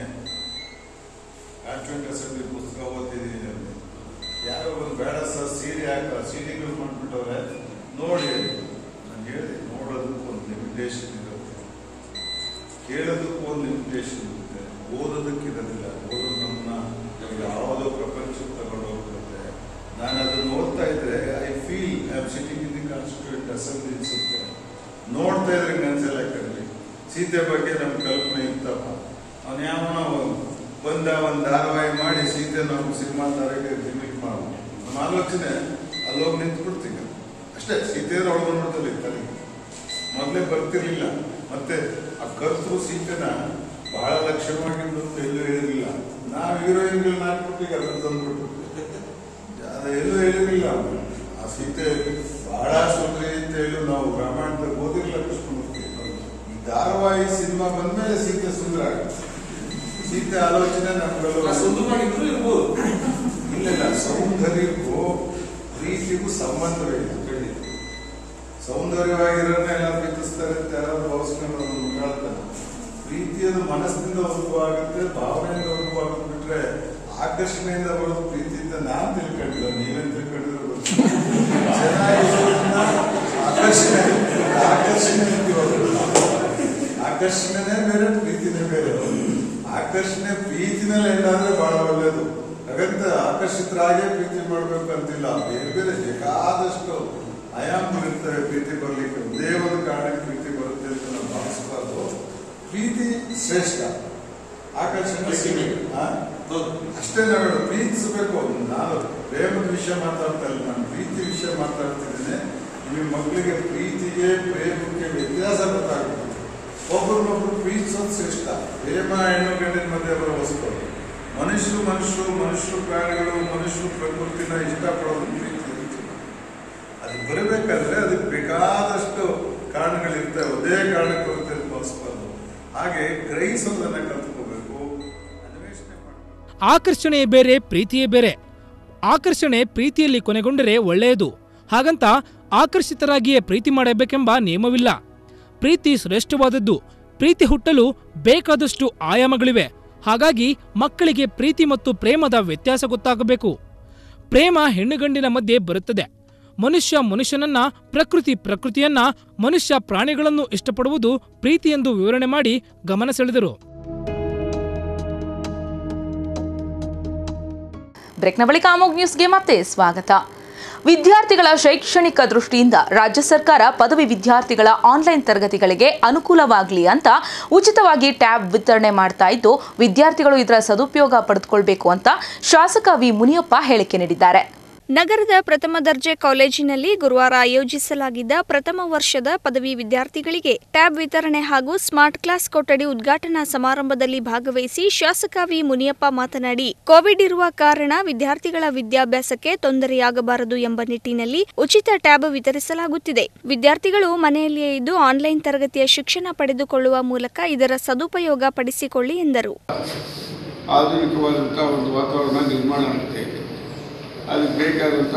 ಆಕ್ಚುಲಿ ಅಸೆಂಬ್ಲಿ ಪುಸ್ತಕ ಓದ್ತಿದ್ದೀನಿ ಅಲ್ಲಿ ಯಾರೋ ಒಂದು ಬೇಡ ಸರ್ ಸೀರೆ ಹಾಕ ಸೀರೆಗಳು ಮಾಡ್ಬಿಟ್ಟವ್ರೆ ನೋಡಿ ಅಲ್ಲಿ ನಾನು ಹೇಳಿದೆ ನೋಡೋದಕ್ಕೂ ಒಂದು ಲಿಮಿಟೇಷನ್ ಇರುತ್ತೆ ಕೇಳೋದಕ್ಕೂ ಒಂದು ಲಿಮಿಟೇಷನ್ ಇರುತ್ತೆ ಓದೋದಕ್ಕೆ ಇರೋದಿಲ್ಲ ಓದೋದು ನಮ್ಮನ್ನ ಯಾವುದೋ ಪ್ರಪಂಚಕ್ಕೆ ತಗೊಂಡು ಹೋಗ್ಬಿಡುತ್ತೆ ನಾನು ಅದನ್ನು ಓದ್ತಾ ಇದ್ರೆ I feel I am sitting in the constituent assembly ಅನ್ಸುತ್ತೆ ನೋಡ್ತಾ ಇದ್ರೆ ಅನ್ಸಲ್ಲ ಕಣ್ರಿ ಸೀತೆ ಬಗ್ಗೆ ನಮ್ಮ ಕಲ್ಪನೆ ಇತ್ತಪ್ಪ ಅವನು ಯಾವನ ಬಂದ ಒಂದು ಧಾರಾವಾಹಿ ಮಾಡಿ ಸೀತೆ ನಾವು ಸಿನಿಮಾ ತಾರಕ್ಕೆ ರಿಮೀಟ್ ಮಾಡು ನಮ್ಮ ಆಲೋಚನೆ ಅಲ್ಲೋಗಿ ನಿಂತ್ಬಿಡ್ತೀವಿ ಅಷ್ಟೇ ಸೀತೆ ಒಳಗೆ ನೋಡ್ತಲ್ಲ ತಲೆ ಮೊದಲೇ ಬರ್ತಿರ್ಲಿಲ್ಲ ಮತ್ತೆ ಆ ಕರ್ತೃ ಸೀತೆನ ಬಹಳ ಲಕ್ಷಣವಾಗಿದ್ದು ಅಂತ ಎಲ್ಲೂ ಹೇಳಿರಲಿಲ್ಲ ನಾವು ಹೀರೋಯಿನ್ಗಳನ್ನ ಹಾಕ್ಬಿಟ್ಟು ಅದನ್ನ ತಂದ್ಬಿಟ್ಟು ಅದು ಎಲ್ಲೂ ಹೇಳಿರಲಿಲ್ಲ ಆ ಸೀತೆ ಬಹಳ ಸುಂದರಿ ಅಂತ ಹೇಳಿ ನಾವು ರಾಮಾಯಣದಲ್ಲಿ ಓದಿರ್ಲಿಲ್ಲ ಕೃಷ್ಣಮೂರ್ತಿ ಈ ಧಾರಾವಾಹಿ ಸಿನಿಮಾ ಬಂದ್ಮೇಲೆ ಸೀತೆ ಸುಂದರ ಆಗುತ್ತೆ ಸೀತೆ ಆಲೋಚನೆ ನಮ್ಗೆಲ್ಲ ಸುಂದರವಾಗಿದ್ರು ಇರ್ಬೋದು. ಇಲ್ಲ ಇಲ್ಲ ಸೌಂದರ್ಯಕ್ಕೂ ಪ್ರೀತಿಗೂ ಸಂಬಂಧವೇ ಇಲ್ಲ ಸೌಂದರ್ಯವಾಗಿರೋನ್ನ ಎಲ್ಲ ಪ್ರೀತಿಸ್ತಾರೆ ಅಂತ ಯಾರಾದ್ರೂ ಭಾವಿಸ್ಕೊಂಡು ಅದನ್ನು ಹೇಳ್ತಾನೆ ಪ್ರೀತಿಯದು ಮನಸ್ಸಿನಿಂದ ಉದ್ಭವ ಆಗುತ್ತೆ ಭಾವನೆಯಿಂದ ಉದ್ಭವ ಆಗುತ್ತೆ ಬಿಟ್ರೆ ಆಕರ್ಷಣೆಯಿಂದ ಬರೋದು ಪ್ರೀತಿ ಅಂತ ನಾನ್ ತಿಳ್ಕೊಂಡಿಲ್ಲ ನೀವೇನ್ ತಿಳ್ಕೊಂಡಿರೋ ಗೊತ್ತಿಲ್ಲ. ಚೆನ್ನಾಗಿರೋದ್ರಿಂದ ಆಕರ್ಷಣೆ ಆಕರ್ಷಣೆ ಅಂತೀವಿ ಅದನ್ನ. ಆಕರ್ಷಣೆನೇ ಬೇರೆ ಪ್ರೀತಿನೇ ಬೇರೆ ಆಕರ್ಷಣೆ ಪ್ರೀತಿನಲ್ಲಿ ಎಂದಾದ್ರೆ ಬಹಳ ಒಳ್ಳೇದು ಹಾಗಂತ ಆಕರ್ಷಿತರಾಗೇ ಪ್ರೀತಿ ಮಾಡ್ಬೇಕು ಅಂತಿಲ್ಲ ಬೇರೆ ಬೇರೆ ಬೇಕಾದಷ್ಟು ಆಯಾಮಗಳಿರ್ತವೆ ಪ್ರೀತಿ ಬರ್ಲಿಕ್ಕೆ ಒಂದೇ ಒಂದು ಕಾರಣಕ್ಕೆ ಪ್ರೀತಿ ಬರುತ್ತೆ ಅಂತ ನಾವು ಭಾವಿಸಬಾರ್ದು ಪ್ರೀತಿ ಶ್ರೇಷ್ಠ ಆಕರ್ಷಣೆ ಸೀಮೆ. ಆ? ಅಷ್ಟೇ ನಾವು ಪ್ರೀತಿಸಬೇಕು ನಾನು ಪ್ರೇಮದ ವಿಷಯ ಮಾತಾಡ್ತಾ ಇಲ್ಲ ನಾನು ಪ್ರೀತಿ ವಿಷಯ ಮಾತಾಡ್ತಿದ್ದೇನೆ ನಿಮ್ಮ ಮಕ್ಕಳಿಗೆ ಪ್ರೀತಿಗೆ ಪ್ರೇಮಕ್ಕೆ ವ್ಯತ್ಯಾಸ ಗೊತ್ತಾಗಬೇಕು ಒಬ್ಬರನ್ನೊಬ್ರು ಪ್ರೀತಿಸೋದು ಶ್ರೇಷ್ಠ ಪ್ರೇಮ ಹೆಣ್ಣು ಗಂಡಿನ ಮಧ್ಯೆ ಬರೋ ವಸ್ತು ಮನುಷ್ಯರು ಮನುಷ್ಯರು ಮನುಷ್ಯರು ಪ್ರಾಣಿಗಳು ಮನುಷ್ಯರು ಪ್ರಕೃತಿನ ಇಷ್ಟಪಡೋದು ಪ್ರೀತಿ ಇರುತ್ತೆ. ಅದು ಬರಬೇಕಾದ್ರೆ ಅದಕ್ಕೆ ಬೇಕಾದಷ್ಟು ಕಾರಣಗಳಿರ್ತವೆ ಒಂದೇ ಕಾರಣಕ್ಕೆ ಬರುತ್ತೆ ಅಂತ ಭಾವಿಸ್ಬಾರ್ದು ಹಾಗೆ ಗ್ರಹಿಸೋದನ್ನ ಕಲ್ತ್ಕೋಬೇಕು ಅನ್ವೇಷಣೆ ಮಾಡಬೇಕು ಆಕರ್ಷಣೆಯೇ ಬೇರೆ ಪ್ರೀತಿಯೇ ಬೇರೆ ಆಕರ್ಷಣೆ ಪ್ರೀತಿಯಲ್ಲಿ ಕೊನೆಗೊಂಡರೆ ಒಳ್ಳೆಯದು ಹಾಗಂತ ಆಕರ್ಷಿತರಾಗಿಯೇ ಪ್ರೀತಿ ಮಾಡಬೇಕೆಂಬ ನಿಯಮವಿಲ್ಲ ಪ್ರೀತಿ ಶ್ರೇಷ್ಠವಾದದ್ದು ಪ್ರೀತಿ ಹುಟ್ಟಲು ಬೇಕಾದಷ್ಟು ಆಯಾಮಗಳಿವೆ ಹಾಗಾಗಿ ಮಕ್ಕಳಿಗೆ ಪ್ರೀತಿ ಮತ್ತು ಪ್ರೇಮದ ವ್ಯತ್ಯಾಸ ಗೊತ್ತಾಗಬೇಕು ಪ್ರೇಮ ಹೆಣ್ಣುಗಂಡಿನ ಮಧ್ಯೆ ಬರುತ್ತದೆ ಮನುಷ್ಯ ಮನುಷ್ಯನನ್ನ ಪ್ರಕೃತಿ ಪ್ರಕೃತಿಯನ್ನ ಮನುಷ್ಯ ಪ್ರಾಣಿಗಳನ್ನು ಇಷ್ಟಪಡುವುದು ಪ್ರೀತಿ ಎಂದು ವಿವರಣೆ ಮಾಡಿ ಗಮನ ಸೆಳೆದರು ಬ್ರೇಕ್ನ ಬಳಿಕ ಅಮೋಗ್ ನ್ಯೂಸ್ಗೆ ಮತ್ತೆ ಸ್ವಾಗತ ವಿದ್ಯಾರ್ಥಿಗಳ ಶೈಕ್ಷಣಿಕ ದೃಷ್ಟಿಯಿಂದ ರಾಜ್ಯ ಸರ್ಕಾರ ಪದವಿ ವಿದ್ಯಾರ್ಥಿಗಳ ಆನ್ಲೈನ್ ತರಗತಿಗಳಿಗೆ ಅನುಕೂಲವಾಗಲಿ ಅಂತ ಉಚಿತವಾಗಿ ಟ್ಯಾಬ್ ವಿತರಣೆ ಮಾಡ್ತಾ ಇದ್ದು ವಿದ್ಯಾರ್ಥಿಗಳು ಇದರ ಸದುಪಯೋಗ ಪಡೆದುಕೊಳ್ಬೇಕು ಅಂತ ಶಾಸಕ ವಿ ಮುನಿಯಪ್ಪ ಹೇಳಿಕೆ ನೀಡಿದ್ದಾರೆ ನಗರದ ಪ್ರಥಮ ದರ್ಜೆ ಕಾಲೇಜಿನಲ್ಲಿ ಗುರುವಾರ ಆಯೋಜಿಸಲಾಗಿದ್ದ ಪ್ರಥಮ ವರ್ಷದ ಪದವಿ ವಿದ್ಯಾರ್ಥಿಗಳಿಗೆ ಟ್ಯಾಬ್ ವಿತರಣೆ ಹಾಗೂ ಸ್ಮಾರ್ಟ್ ಕ್ಲಾಸ್ ಕೊಠಡಿ ಉದ್ಘಾಟನಾ ಸಮಾರಂಭದಲ್ಲಿ ಭಾಗವಹಿಸಿ ಶಾಸಕ ವಿ ಮುನಿಯಪ್ಪ ಮಾತನಾಡಿ ಕೋವಿಡ್ ಇರುವ ಕಾರಣ ವಿದ್ಯಾರ್ಥಿಗಳ ವಿದ್ಯಾಭ್ಯಾಸಕ್ಕೆ ತೊಂದರೆಯಾಗಬಾರದು ಎಂಬ ನಿಟ್ಟಿನಲ್ಲಿ ಉಚಿತ ಟ್ಯಾಬ್ ವಿತರಿಸಲಾಗುತ್ತಿದೆ ವಿದ್ಯಾರ್ಥಿಗಳು ಮನೆಯಲ್ಲಿಯೇ ಇದ್ದು ಆನ್ಲೈನ್ ತರಗತಿಯ ಶಿಕ್ಷಣ ಪಡೆದುಕೊಳ್ಳುವ ಮೂಲಕ ಇದರ ಸದುಪಯೋಗ ಪಡಿಸಿಕೊಳ್ಳಿ ಎಂದರು ಆಧುನಿಕವಾದಂಥ ಒಂದು ವಾತಾವರಣ ನಿರ್ಮಾಣ ಆಗ್ತಾ ಇದೆ ಅದಕ್ಕೆ ಬೇಕಾದಂಥ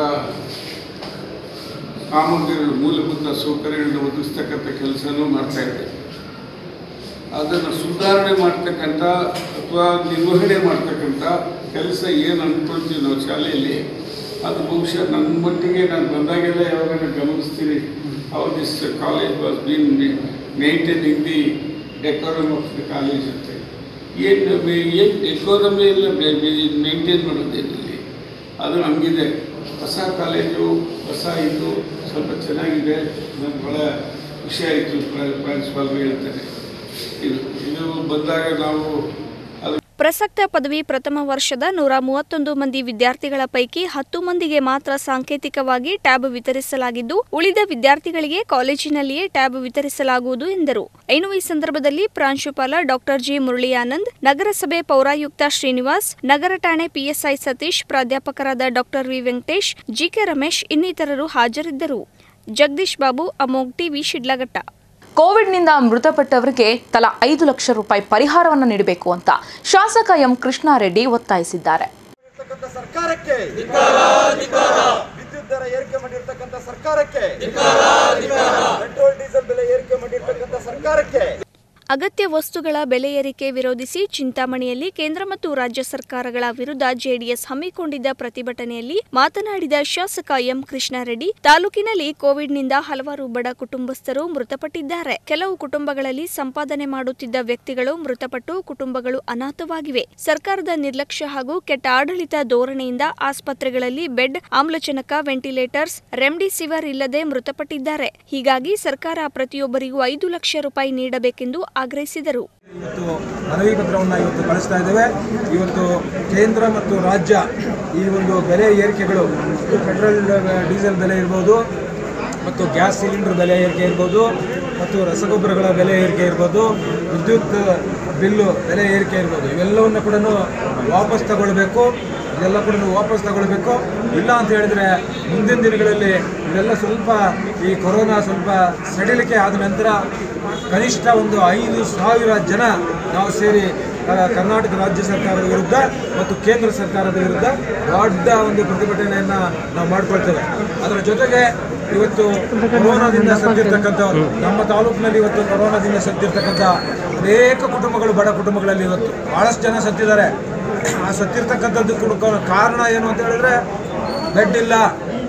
ಸಾಮಗ್ರಿಗಳು ಮೂಲಭೂತ ಸೌಕರ್ಯಗಳನ್ನು ಒದಗಿಸ್ತಕ್ಕಂಥ ಕೆಲಸನೂ ಮಾಡ್ತಾ ಇದೆ ಅದನ್ನು ಸುಧಾರಣೆ ಮಾಡ್ತಕ್ಕಂಥ ಅಥವಾ ನಿರ್ವಹಣೆ ಮಾಡ್ತಕ್ಕಂಥ ಕೆಲಸ ಏನು ಅಂದ್ಕೊಳ್ತೀವಿ ನಾವು ಶಾಲೆಯಲ್ಲಿ ಅದು ಬಹುಶಃ ನನ್ನ ಮಟ್ಟಿಗೆ ನಾನು ಬಂದಾಗೆಲ್ಲ ಯಾವಾಗ ಗಮನಿಸ್ತೀನಿ how this college was been maintaining the decorum of the college ಅಂತ ಏನು ಏನು ಡೆಕೋರಮ್ ಎಲ್ಲ ಮೇಂಟೈನ್ ಮಾಡೋದೇನಿಲ್ಲ ಅದು ಹಂಗಿದೆ ಹೊಸ ಕಾಲೇಜು ಹೊಸ ಇದು ಸ್ವಲ್ಪ ಚೆನ್ನಾಗಿದೆ ನನಗೆ ಭಾಳ ಖುಷಿ ಆಯಿತು ಪ್ರಾನ್ಸಿಪಾಲ್ರು ಹೇಳ್ತಾರೆ ಇದು ಇದು ಬಂದಾಗ ನಾವು ಅದು ಪ್ರಸಕ್ತ ಪದವಿ ಪ್ರಥಮ ವರ್ಷದ ನೂರ ಮೂವತ್ತೊಂದು ಮಂದಿ ವಿದ್ಯಾರ್ಥಿಗಳ ಪೈಕಿ ಹತ್ತು ಮಂದಿಗೆ ಮಾತ್ರ ಸಾಂಕೇತಿಕವಾಗಿ ಟ್ಯಾಬ್ ವಿತರಿಸಲಾಗಿದ್ದು ಉಳಿದ ವಿದ್ಯಾರ್ಥಿಗಳಿಗೆ ಕಾಲೇಜಿನಲ್ಲಿಯೇ ಟ್ಯಾಬ್ ವಿತರಿಸಲಾಗುವುದು ಎಂದರು ಇನ್ನು ಈ ಸಂದರ್ಭದಲ್ಲಿ ಪ್ರಾಂಶುಪಾಲ ಡಾಕ್ಟರ್ ಜಿ ಮುರಳಿ ಆನಂದ್ ನಗರಸಭೆ ಪೌರಾಯುಕ್ತ ಶ್ರೀನಿವಾಸ್ ನಗರ ಠಾಣೆ ಪಿಎಸ್ಐ ಸತೀಶ್ ಪ್ರಾಧ್ಯಾಪಕರಾದ doctor V Venkatesh GK Ramesh ಇನ್ನಿತರರು ಹಾಜರಿದ್ದರು ಜಗದೀಶ್ ಬಾಬು ಅಮೋಗ್ ಟಿವಿ ಶಿಡ್ಲಘಟ್ಟ ಕೋವಿಡ್ನಿಂದ ಮೃತಪಟ್ಟವರಿಗೆ ತಲಾ ಐದು ಲಕ್ಷ ರೂಪಾಯಿ ಪರಿಹಾರವನ್ನು ನೀಡಬೇಕು ಅಂತ ಶಾಸಕ ಎಂ ಕೃಷ್ಣಾರೆಡ್ಡಿ ಒತ್ತಾಯಿಸಿದ್ದಾರೆ ಸರ್ಕಾರಕ್ಕೆ ವಿದ್ಯುತ್ ದರ ಏರಿಕೆ ಮಾಡಿರ್ತಕ್ಕಂಥ ಸರ್ಕಾರಕ್ಕೆ ಪೆಟ್ರೋಲ್ ಡೀಸೆಲ್ ಬೆಲೆ ಏರಿಕೆ ಮಾಡಿರ್ತಕ್ಕಂಥ ಸರ್ಕಾರಕ್ಕೆ ಅಗತ್ಯ ವಸ್ತುಗಳ ಬೆಲೆ ಏರಿಕೆ ವಿರೋಧಿಸಿ ಚಿಂತಾಮಣಿಯಲ್ಲಿ ಕೇಂದ್ರ ಮತ್ತು ರಾಜ್ಯ ಸರ್ಕಾರಗಳ ವಿರುದ್ಧ ಜೆಡಿಎಸ್ ಹಮ್ಮಿಕೊಂಡಿದ್ದ ಪ್ರತಿಭಟನೆಯಲ್ಲಿ ಮಾತನಾಡಿದ ಶಾಸಕ ಎಂ ಕೃಷ್ಣಾರೆಡ್ಡಿ ತಾಲೂಕಿನಲ್ಲಿ ಕೋವಿಡ್ನಿಂದ ಹಲವಾರು ಬಡ ಕುಟುಂಬಸ್ಥರು ಮೃತಪಟ್ಟಿದ್ದಾರೆ ಕೆಲವು ಕುಟುಂಬಗಳಲ್ಲಿ ಸಂಪಾದನೆ ಮಾಡುತ್ತಿದ್ದ ವ್ಯಕ್ತಿಗಳು ಮೃತಪಟ್ಟು ಕುಟುಂಬಗಳು ಅನಾಥವಾಗಿವೆ ಸರ್ಕಾರದ ನಿರ್ಲಕ್ಷ್ಯ ಹಾಗೂ ಕೆಟ್ಟ ಆಡಳಿತ ಧೋರಣೆಯಿಂದ ಆಸ್ಪತ್ರೆಗಳಲ್ಲಿ ಬೆಡ್ ಆಮ್ಲಜನಕ ವೆಂಟಿಲೇಟರ್ಸ್ ರೆಮ್ಡಿಸಿವಿರ್ ಇಲ್ಲದೆ ಮೃತಪಟ್ಟಿದ್ದಾರೆ ಹೀಗಾಗಿ ಸರ್ಕಾರ ಪ್ರತಿಯೊಬ್ಬರಿಗೂ ಐದು ಲಕ್ಷ ರೂಪಾಯಿ ನೀಡಬೇಕೆಂದು ಆಗ್ರಹಿಸಿದರು ಇವತ್ತು ಮನವಿ ಪತ್ರವನ್ನು ಇವತ್ತು ಕಳಿಸ್ತಾ ಇದ್ದೇವೆ ಇವತ್ತು ಕೇಂದ್ರ ಮತ್ತು ರಾಜ್ಯ ಈ ಒಂದು ಬೆಲೆ ಏರಿಕೆಗಳು ಪೆಟ್ರೋಲ್ ಡೀಸೆಲ್ ಬೆಲೆ ಇರ್ಬೋದು ಮತ್ತು ಗ್ಯಾಸ್ ಸಿಲಿಂಡರ್ ಬೆಲೆ ಏರಿಕೆ ಇರ್ಬೋದು ಮತ್ತು ರಸಗೊಬ್ಬರಗಳ ಬೆಲೆ ಏರಿಕೆ ಇರ್ಬೋದು ವಿದ್ಯುತ್ ಬಿಲ್ಲು ಬೆಲೆ ಏರಿಕೆ ಇರ್ಬೋದು ಇವೆಲ್ಲವನ್ನು ಕೂಡ ವಾಪಸ್ ತಗೊಳ್ಬೇಕು ಇದೆಲ್ಲ ಕೂಡ ವಾಪಸ್ ತಗೊಳ್ಬೇಕು ಇಲ್ಲ ಅಂತ ಹೇಳಿದ್ರೆ ಮುಂದಿನ ದಿನಗಳಲ್ಲಿ ಇವೆಲ್ಲ ಸ್ವಲ್ಪ ಈ ಕೊರೋನಾ ಸ್ವಲ್ಪ ಸಡಿಲಿಕೆ ಆದ ನಂತರ ಕನಿಷ್ಠ ಒಂದು ಐದು ಸಾವಿರ ಜನ ನಾವು ಸೇರಿ ಆ, ಕರ್ನಾಟಕ ರಾಜ್ಯ ಸರ್ಕಾರದ ವಿರುದ್ಧ ಮತ್ತು ಕೇಂದ್ರ ಸರ್ಕಾರದ ವಿರುದ್ಧ ದೊಡ್ಡ ಒಂದು ಪ್ರತಿಭಟನೆಯನ್ನ ನಾವು ಮಾಡ್ಕೊಳ್ತೇವೆ ಅದರ ಜೊತೆಗೆ ಇವತ್ತು ಕೊರೋನಾದಿಂದ ಸತ್ತಿರ್ತಕ್ಕಂಥವ್ರು ನಮ್ಮ ತಾಲೂಕಿನಲ್ಲಿ ಇವತ್ತು ಕೊರೋನಾದಿಂದ ಸತ್ತಿರ್ತಕ್ಕಂಥ ಅನೇಕ ಕುಟುಂಬಗಳು ಬಡ ಕುಟುಂಬಗಳಲ್ಲಿ ಇವತ್ತು ಬಹಳಷ್ಟು ಜನ ಸತ್ತಿದ್ದಾರೆ ಆ ಸತ್ತಿರ್ತಕ್ಕಂಥದ್ದು ಕೂಡ ಕಾರಣ ಏನು ಅಂತ ಹೇಳಿದ್ರೆ ಬೆಡ್ ಇಲ್ಲ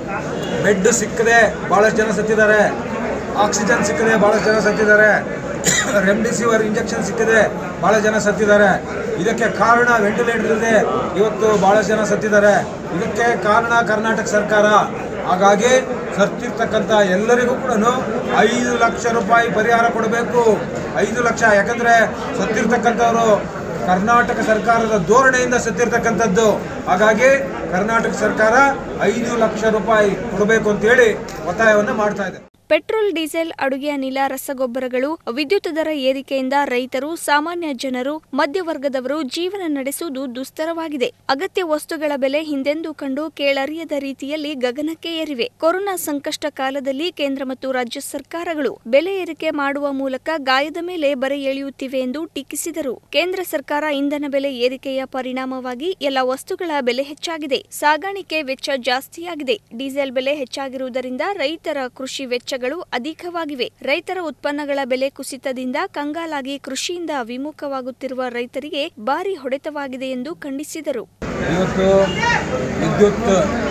ಬೆಡ್ ಸಿಕ್ಕದೆ ಬಹಳಷ್ಟು ಜನ ಸತ್ತಿದ್ದಾರೆ ಆಕ್ಸಿಜನ್ ಸಿಕ್ಕದೆ ಬಹಳಷ್ಟು ಜನ ಸತ್ತಿದ್ದಾರೆ ರೆಮ್ಡಿಸಿವಿರ್ ಇಂಜೆಕ್ಷನ್ ಸಿಕ್ಕದೆ ಬಹಳ ಜನ ಸತ್ತಿದ್ದಾರೆ ಇದಕ್ಕೆ ಕಾರಣ ವೆಂಟಿಲೇಟರ್ ಇಲ್ಲದೆ ಇವತ್ತು ಬಹಳಷ್ಟು ಜನ ಸತ್ತಿದ್ದಾರೆ ಇದಕ್ಕೆ ಕಾರಣ ಕರ್ನಾಟಕ ಸರ್ಕಾರ ಹಾಗಾಗಿ ಸತ್ತಿರ್ತಕ್ಕಂಥ ಎಲ್ಲರಿಗೂ ಕೂಡ ಐದು ಲಕ್ಷ ರೂಪಾಯಿ ಪರಿಹಾರ ಕೊಡಬೇಕು ಐದು ಲಕ್ಷ ಯಾಕಂದ್ರೆ ಸತ್ತಿರ್ತಕ್ಕಂಥವ್ರು ಕರ್ನಾಟಕ ಸರ್ಕಾರದ ಧೋರಣೆಯಿಂದ ಸತ್ತಿರ್ತಕ್ಕಂಥದ್ದು ಹಾಗಾಗಿ ಕರ್ನಾಟಕ ಸರ್ಕಾರ ಐದು ಲಕ್ಷ ರೂಪಾಯಿ ಕೊಡಬೇಕು ಅಂತೇಳಿ ಒತ್ತಾಯವನ್ನು ಮಾಡ್ತಾ ಇದೆ ಪೆಟ್ರೋಲ್ ಡೀಸೆಲ್ ಅಡುಗೆ ಅನಿಲ ರಸಗೊಬ್ಬರಗಳು ವಿದ್ಯುತ್ ದರ ಏರಿಕೆಯಿಂದ ರೈತರು ಸಾಮಾನ್ಯ ಜನರು ಮಧ್ಯವರ್ಗದವರು ಜೀವನ ನಡೆಸುವುದು ದುಸ್ತರವಾಗಿದೆ ಅಗತ್ಯ ವಸ್ತುಗಳ ಬೆಲೆ ಹಿಂದೆಂದೂ ಕಂಡು ಕೇಳರಿಯದ ರೀತಿಯಲ್ಲಿ ಗಗನಕ್ಕೆ ಏರಿವೆ ಕೊರೋನಾ ಸಂಕಷ್ಟ ಕಾಲದಲ್ಲಿ ಕೇಂದ್ರ ಮತ್ತು ರಾಜ್ಯ ಸರ್ಕಾರಗಳು ಬೆಲೆ ಏರಿಕೆ ಮಾಡುವ ಮೂಲಕ ಗಾಯದ ಮೇಲೆ ಬರೆ ಎಳೆಯುತ್ತಿವೆ ಎಂದು ಟೀಕಿಸಿದರು ಕೇಂದ್ರ ಸರ್ಕಾರ ಇಂಧನ ಬೆಲೆ ಏರಿಕೆಯ ಪರಿಣಾಮವಾಗಿ ಎಲ್ಲ ವಸ್ತುಗಳ ಬೆಲೆ ಹೆಚ್ಚಾಗಿದೆ ಸಾಗಾಣಿಕೆ ವೆಚ್ಚ ಜಾಸ್ತಿಯಾಗಿದೆ ಡೀಸೆಲ್ ಬೆಲೆ ಹೆಚ್ಚಾಗಿರುವುದರಿಂದ ರೈತರ ಕೃಷಿ ವೆಚ್ಚಗಳು ಅಧಿಕವಾಗಿವೆ ರೈತರ ಉತ್ಪನ್ನಗಳ ಬೆಲೆ ಕುಸಿತದಿಂದ ಕಂಗಾಲಾಗಿ ಕೃಷಿಯಿಂದ ವಿಮುಖವಾಗುತ್ತಿರುವ ರೈತರಿಗೆ ಭಾರಿ ಹೊಡೆತವಾಗಿದೆ ಎಂದು ಖಂಡಿಸಿದರು ಇವತ್ತು ವಿದ್ಯುತ್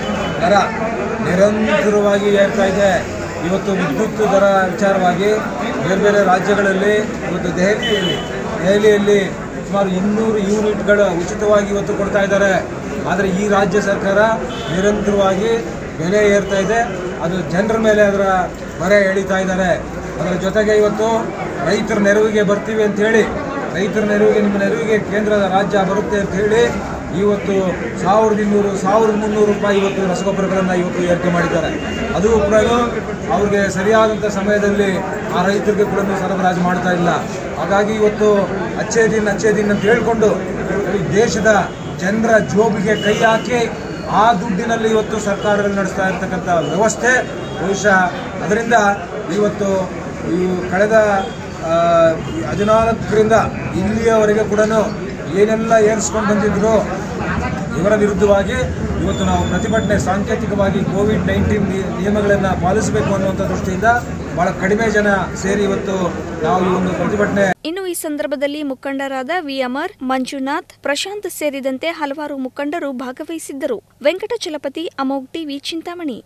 ದರ ನಿರಂತರವಾಗಿ ಏರ್ತಾ ಇದೆ ಇವತ್ತು ವಿದ್ಯುತ್ ದರ ವಿಚಾರವಾಗಿ ಬೇರೆ ಬೇರೆ ರಾಜ್ಯಗಳಲ್ಲಿ ಇವತ್ತು ದೆಹಲಿಯಲ್ಲಿ ದೆಹಲಿಯಲ್ಲಿ ಸುಮಾರು ಇನ್ನೂರು ಯೂನಿಟ್ಗಳ ಉಚಿತವಾಗಿ ಇವತ್ತು ಕೊಡ್ತಾ ಇದ್ದಾರೆ ಆದರೆ ಈ ರಾಜ್ಯ ಸರ್ಕಾರ ನಿರಂತರವಾಗಿ ಬೆಲೆ ಏರ್ತಾ ಇದೆ ಅದು ಜನರ ಮೇಲೆ ಅದರ ಹೊರೆ ಎಳಿತಾ ಇದ್ದಾರೆ ಅದರ ಜೊತೆಗೆ ಇವತ್ತು ರೈತರ ನೆರವಿಗೆ ಬರ್ತೀವಿ ಅಂತ ಹೇಳಿ ರೈತರ ನೆರವಿಗೆ ನಿಮ್ಮ ನೆರವಿಗೆ ಕೇಂದ್ರದ ರಾಜ್ಯ ಬರುತ್ತೆ ಅಂತ ಹೇಳಿ ಇವತ್ತು ಸಾವಿರದ ಇನ್ನೂರು ಸಾವಿರದ ಮುನ್ನೂರು ರೂಪಾಯಿ ಇವತ್ತು ರಸಗೊಬ್ಬರಗಳನ್ನು ಇವತ್ತು ಏರಿಕೆ ಮಾಡಿದ್ದಾರೆ ಅದು ಕೂಡ ಅವ್ರಿಗೆ ಸರಿಯಾದಂಥ ಸಮಯದಲ್ಲಿ ಆ ರೈತರಿಗೆ ಕೂಡ ಸರಬರಾಜು ಮಾಡ್ತಾ ಇಲ್ಲ ಹಾಗಾಗಿ ಇವತ್ತು ಅಚ್ಚೇ ದಿನ ಅಚ್ಚೇ ದಿನ ಅಂತ ಹೇಳ್ಕೊಂಡು ಈ ದೇಶದ ಜನರ ಜೋಬಿಗೆ ಕೈ ಹಾಕಿ ಆ ದುಡ್ಡಿನಲ್ಲಿ ಇವತ್ತು ಸರ್ಕಾರಗಳು ನಡೆಸ್ತಾ ಇರ್ತಕ್ಕಂಥ ವ್ಯವಸ್ಥೆ ಬಹುಶಃ ಅದರಿಂದ ಇವತ್ತು ಈ ಕಳೆದ ಆ, ಹದಿನಾಲ್ಕರಿಂದ ಇಲ್ಲಿಯವರೆಗೆ ಕೂಡ ಏನೆಲ್ಲ ಏರಿಸ್ಕೊಂಡು ಬಂದಿದ್ರು ಇವರ ವಿರುದ್ಧವಾಗಿ ಇವತ್ತು ನಾವು ಪ್ರತಿಭಟನೆ ಸಾಂಕೇತಿಕವಾಗಿ ಕೋವಿಡ್ ನೈನ್ಟೀನ್ ನಿಯಮಗಳನ್ನು ಪಾಲಿಸಬೇಕು ಅನ್ನುವಂಥ ದೃಷ್ಟಿಯಿಂದ ಬಹಳ ಕಡಿಮೆ ಜನ ಸೇರಿ ಇವತ್ತು ನಾವು ಈ ಒಂದು ಪ್ರತಿಭಟನೆ ಇನ್ನು ಈ ಸಂದರ್ಭದಲ್ಲಿ ಮುಖಂಡರಾದ ವಿ ಅಮರ್ ಮಂಜುನಾಥ್ ಪ್ರಶಾಂತ್ ಸೇರಿದಂತೆ ಹಲವಾರು ಮುಖಂಡರು ಭಾಗವಹಿಸಿದ್ದರು ವೆಂಕಟಚಲಪತಿ ಅಮೋಗ್ ಟಿವಿ ಚಿಂತಾಮಣಿ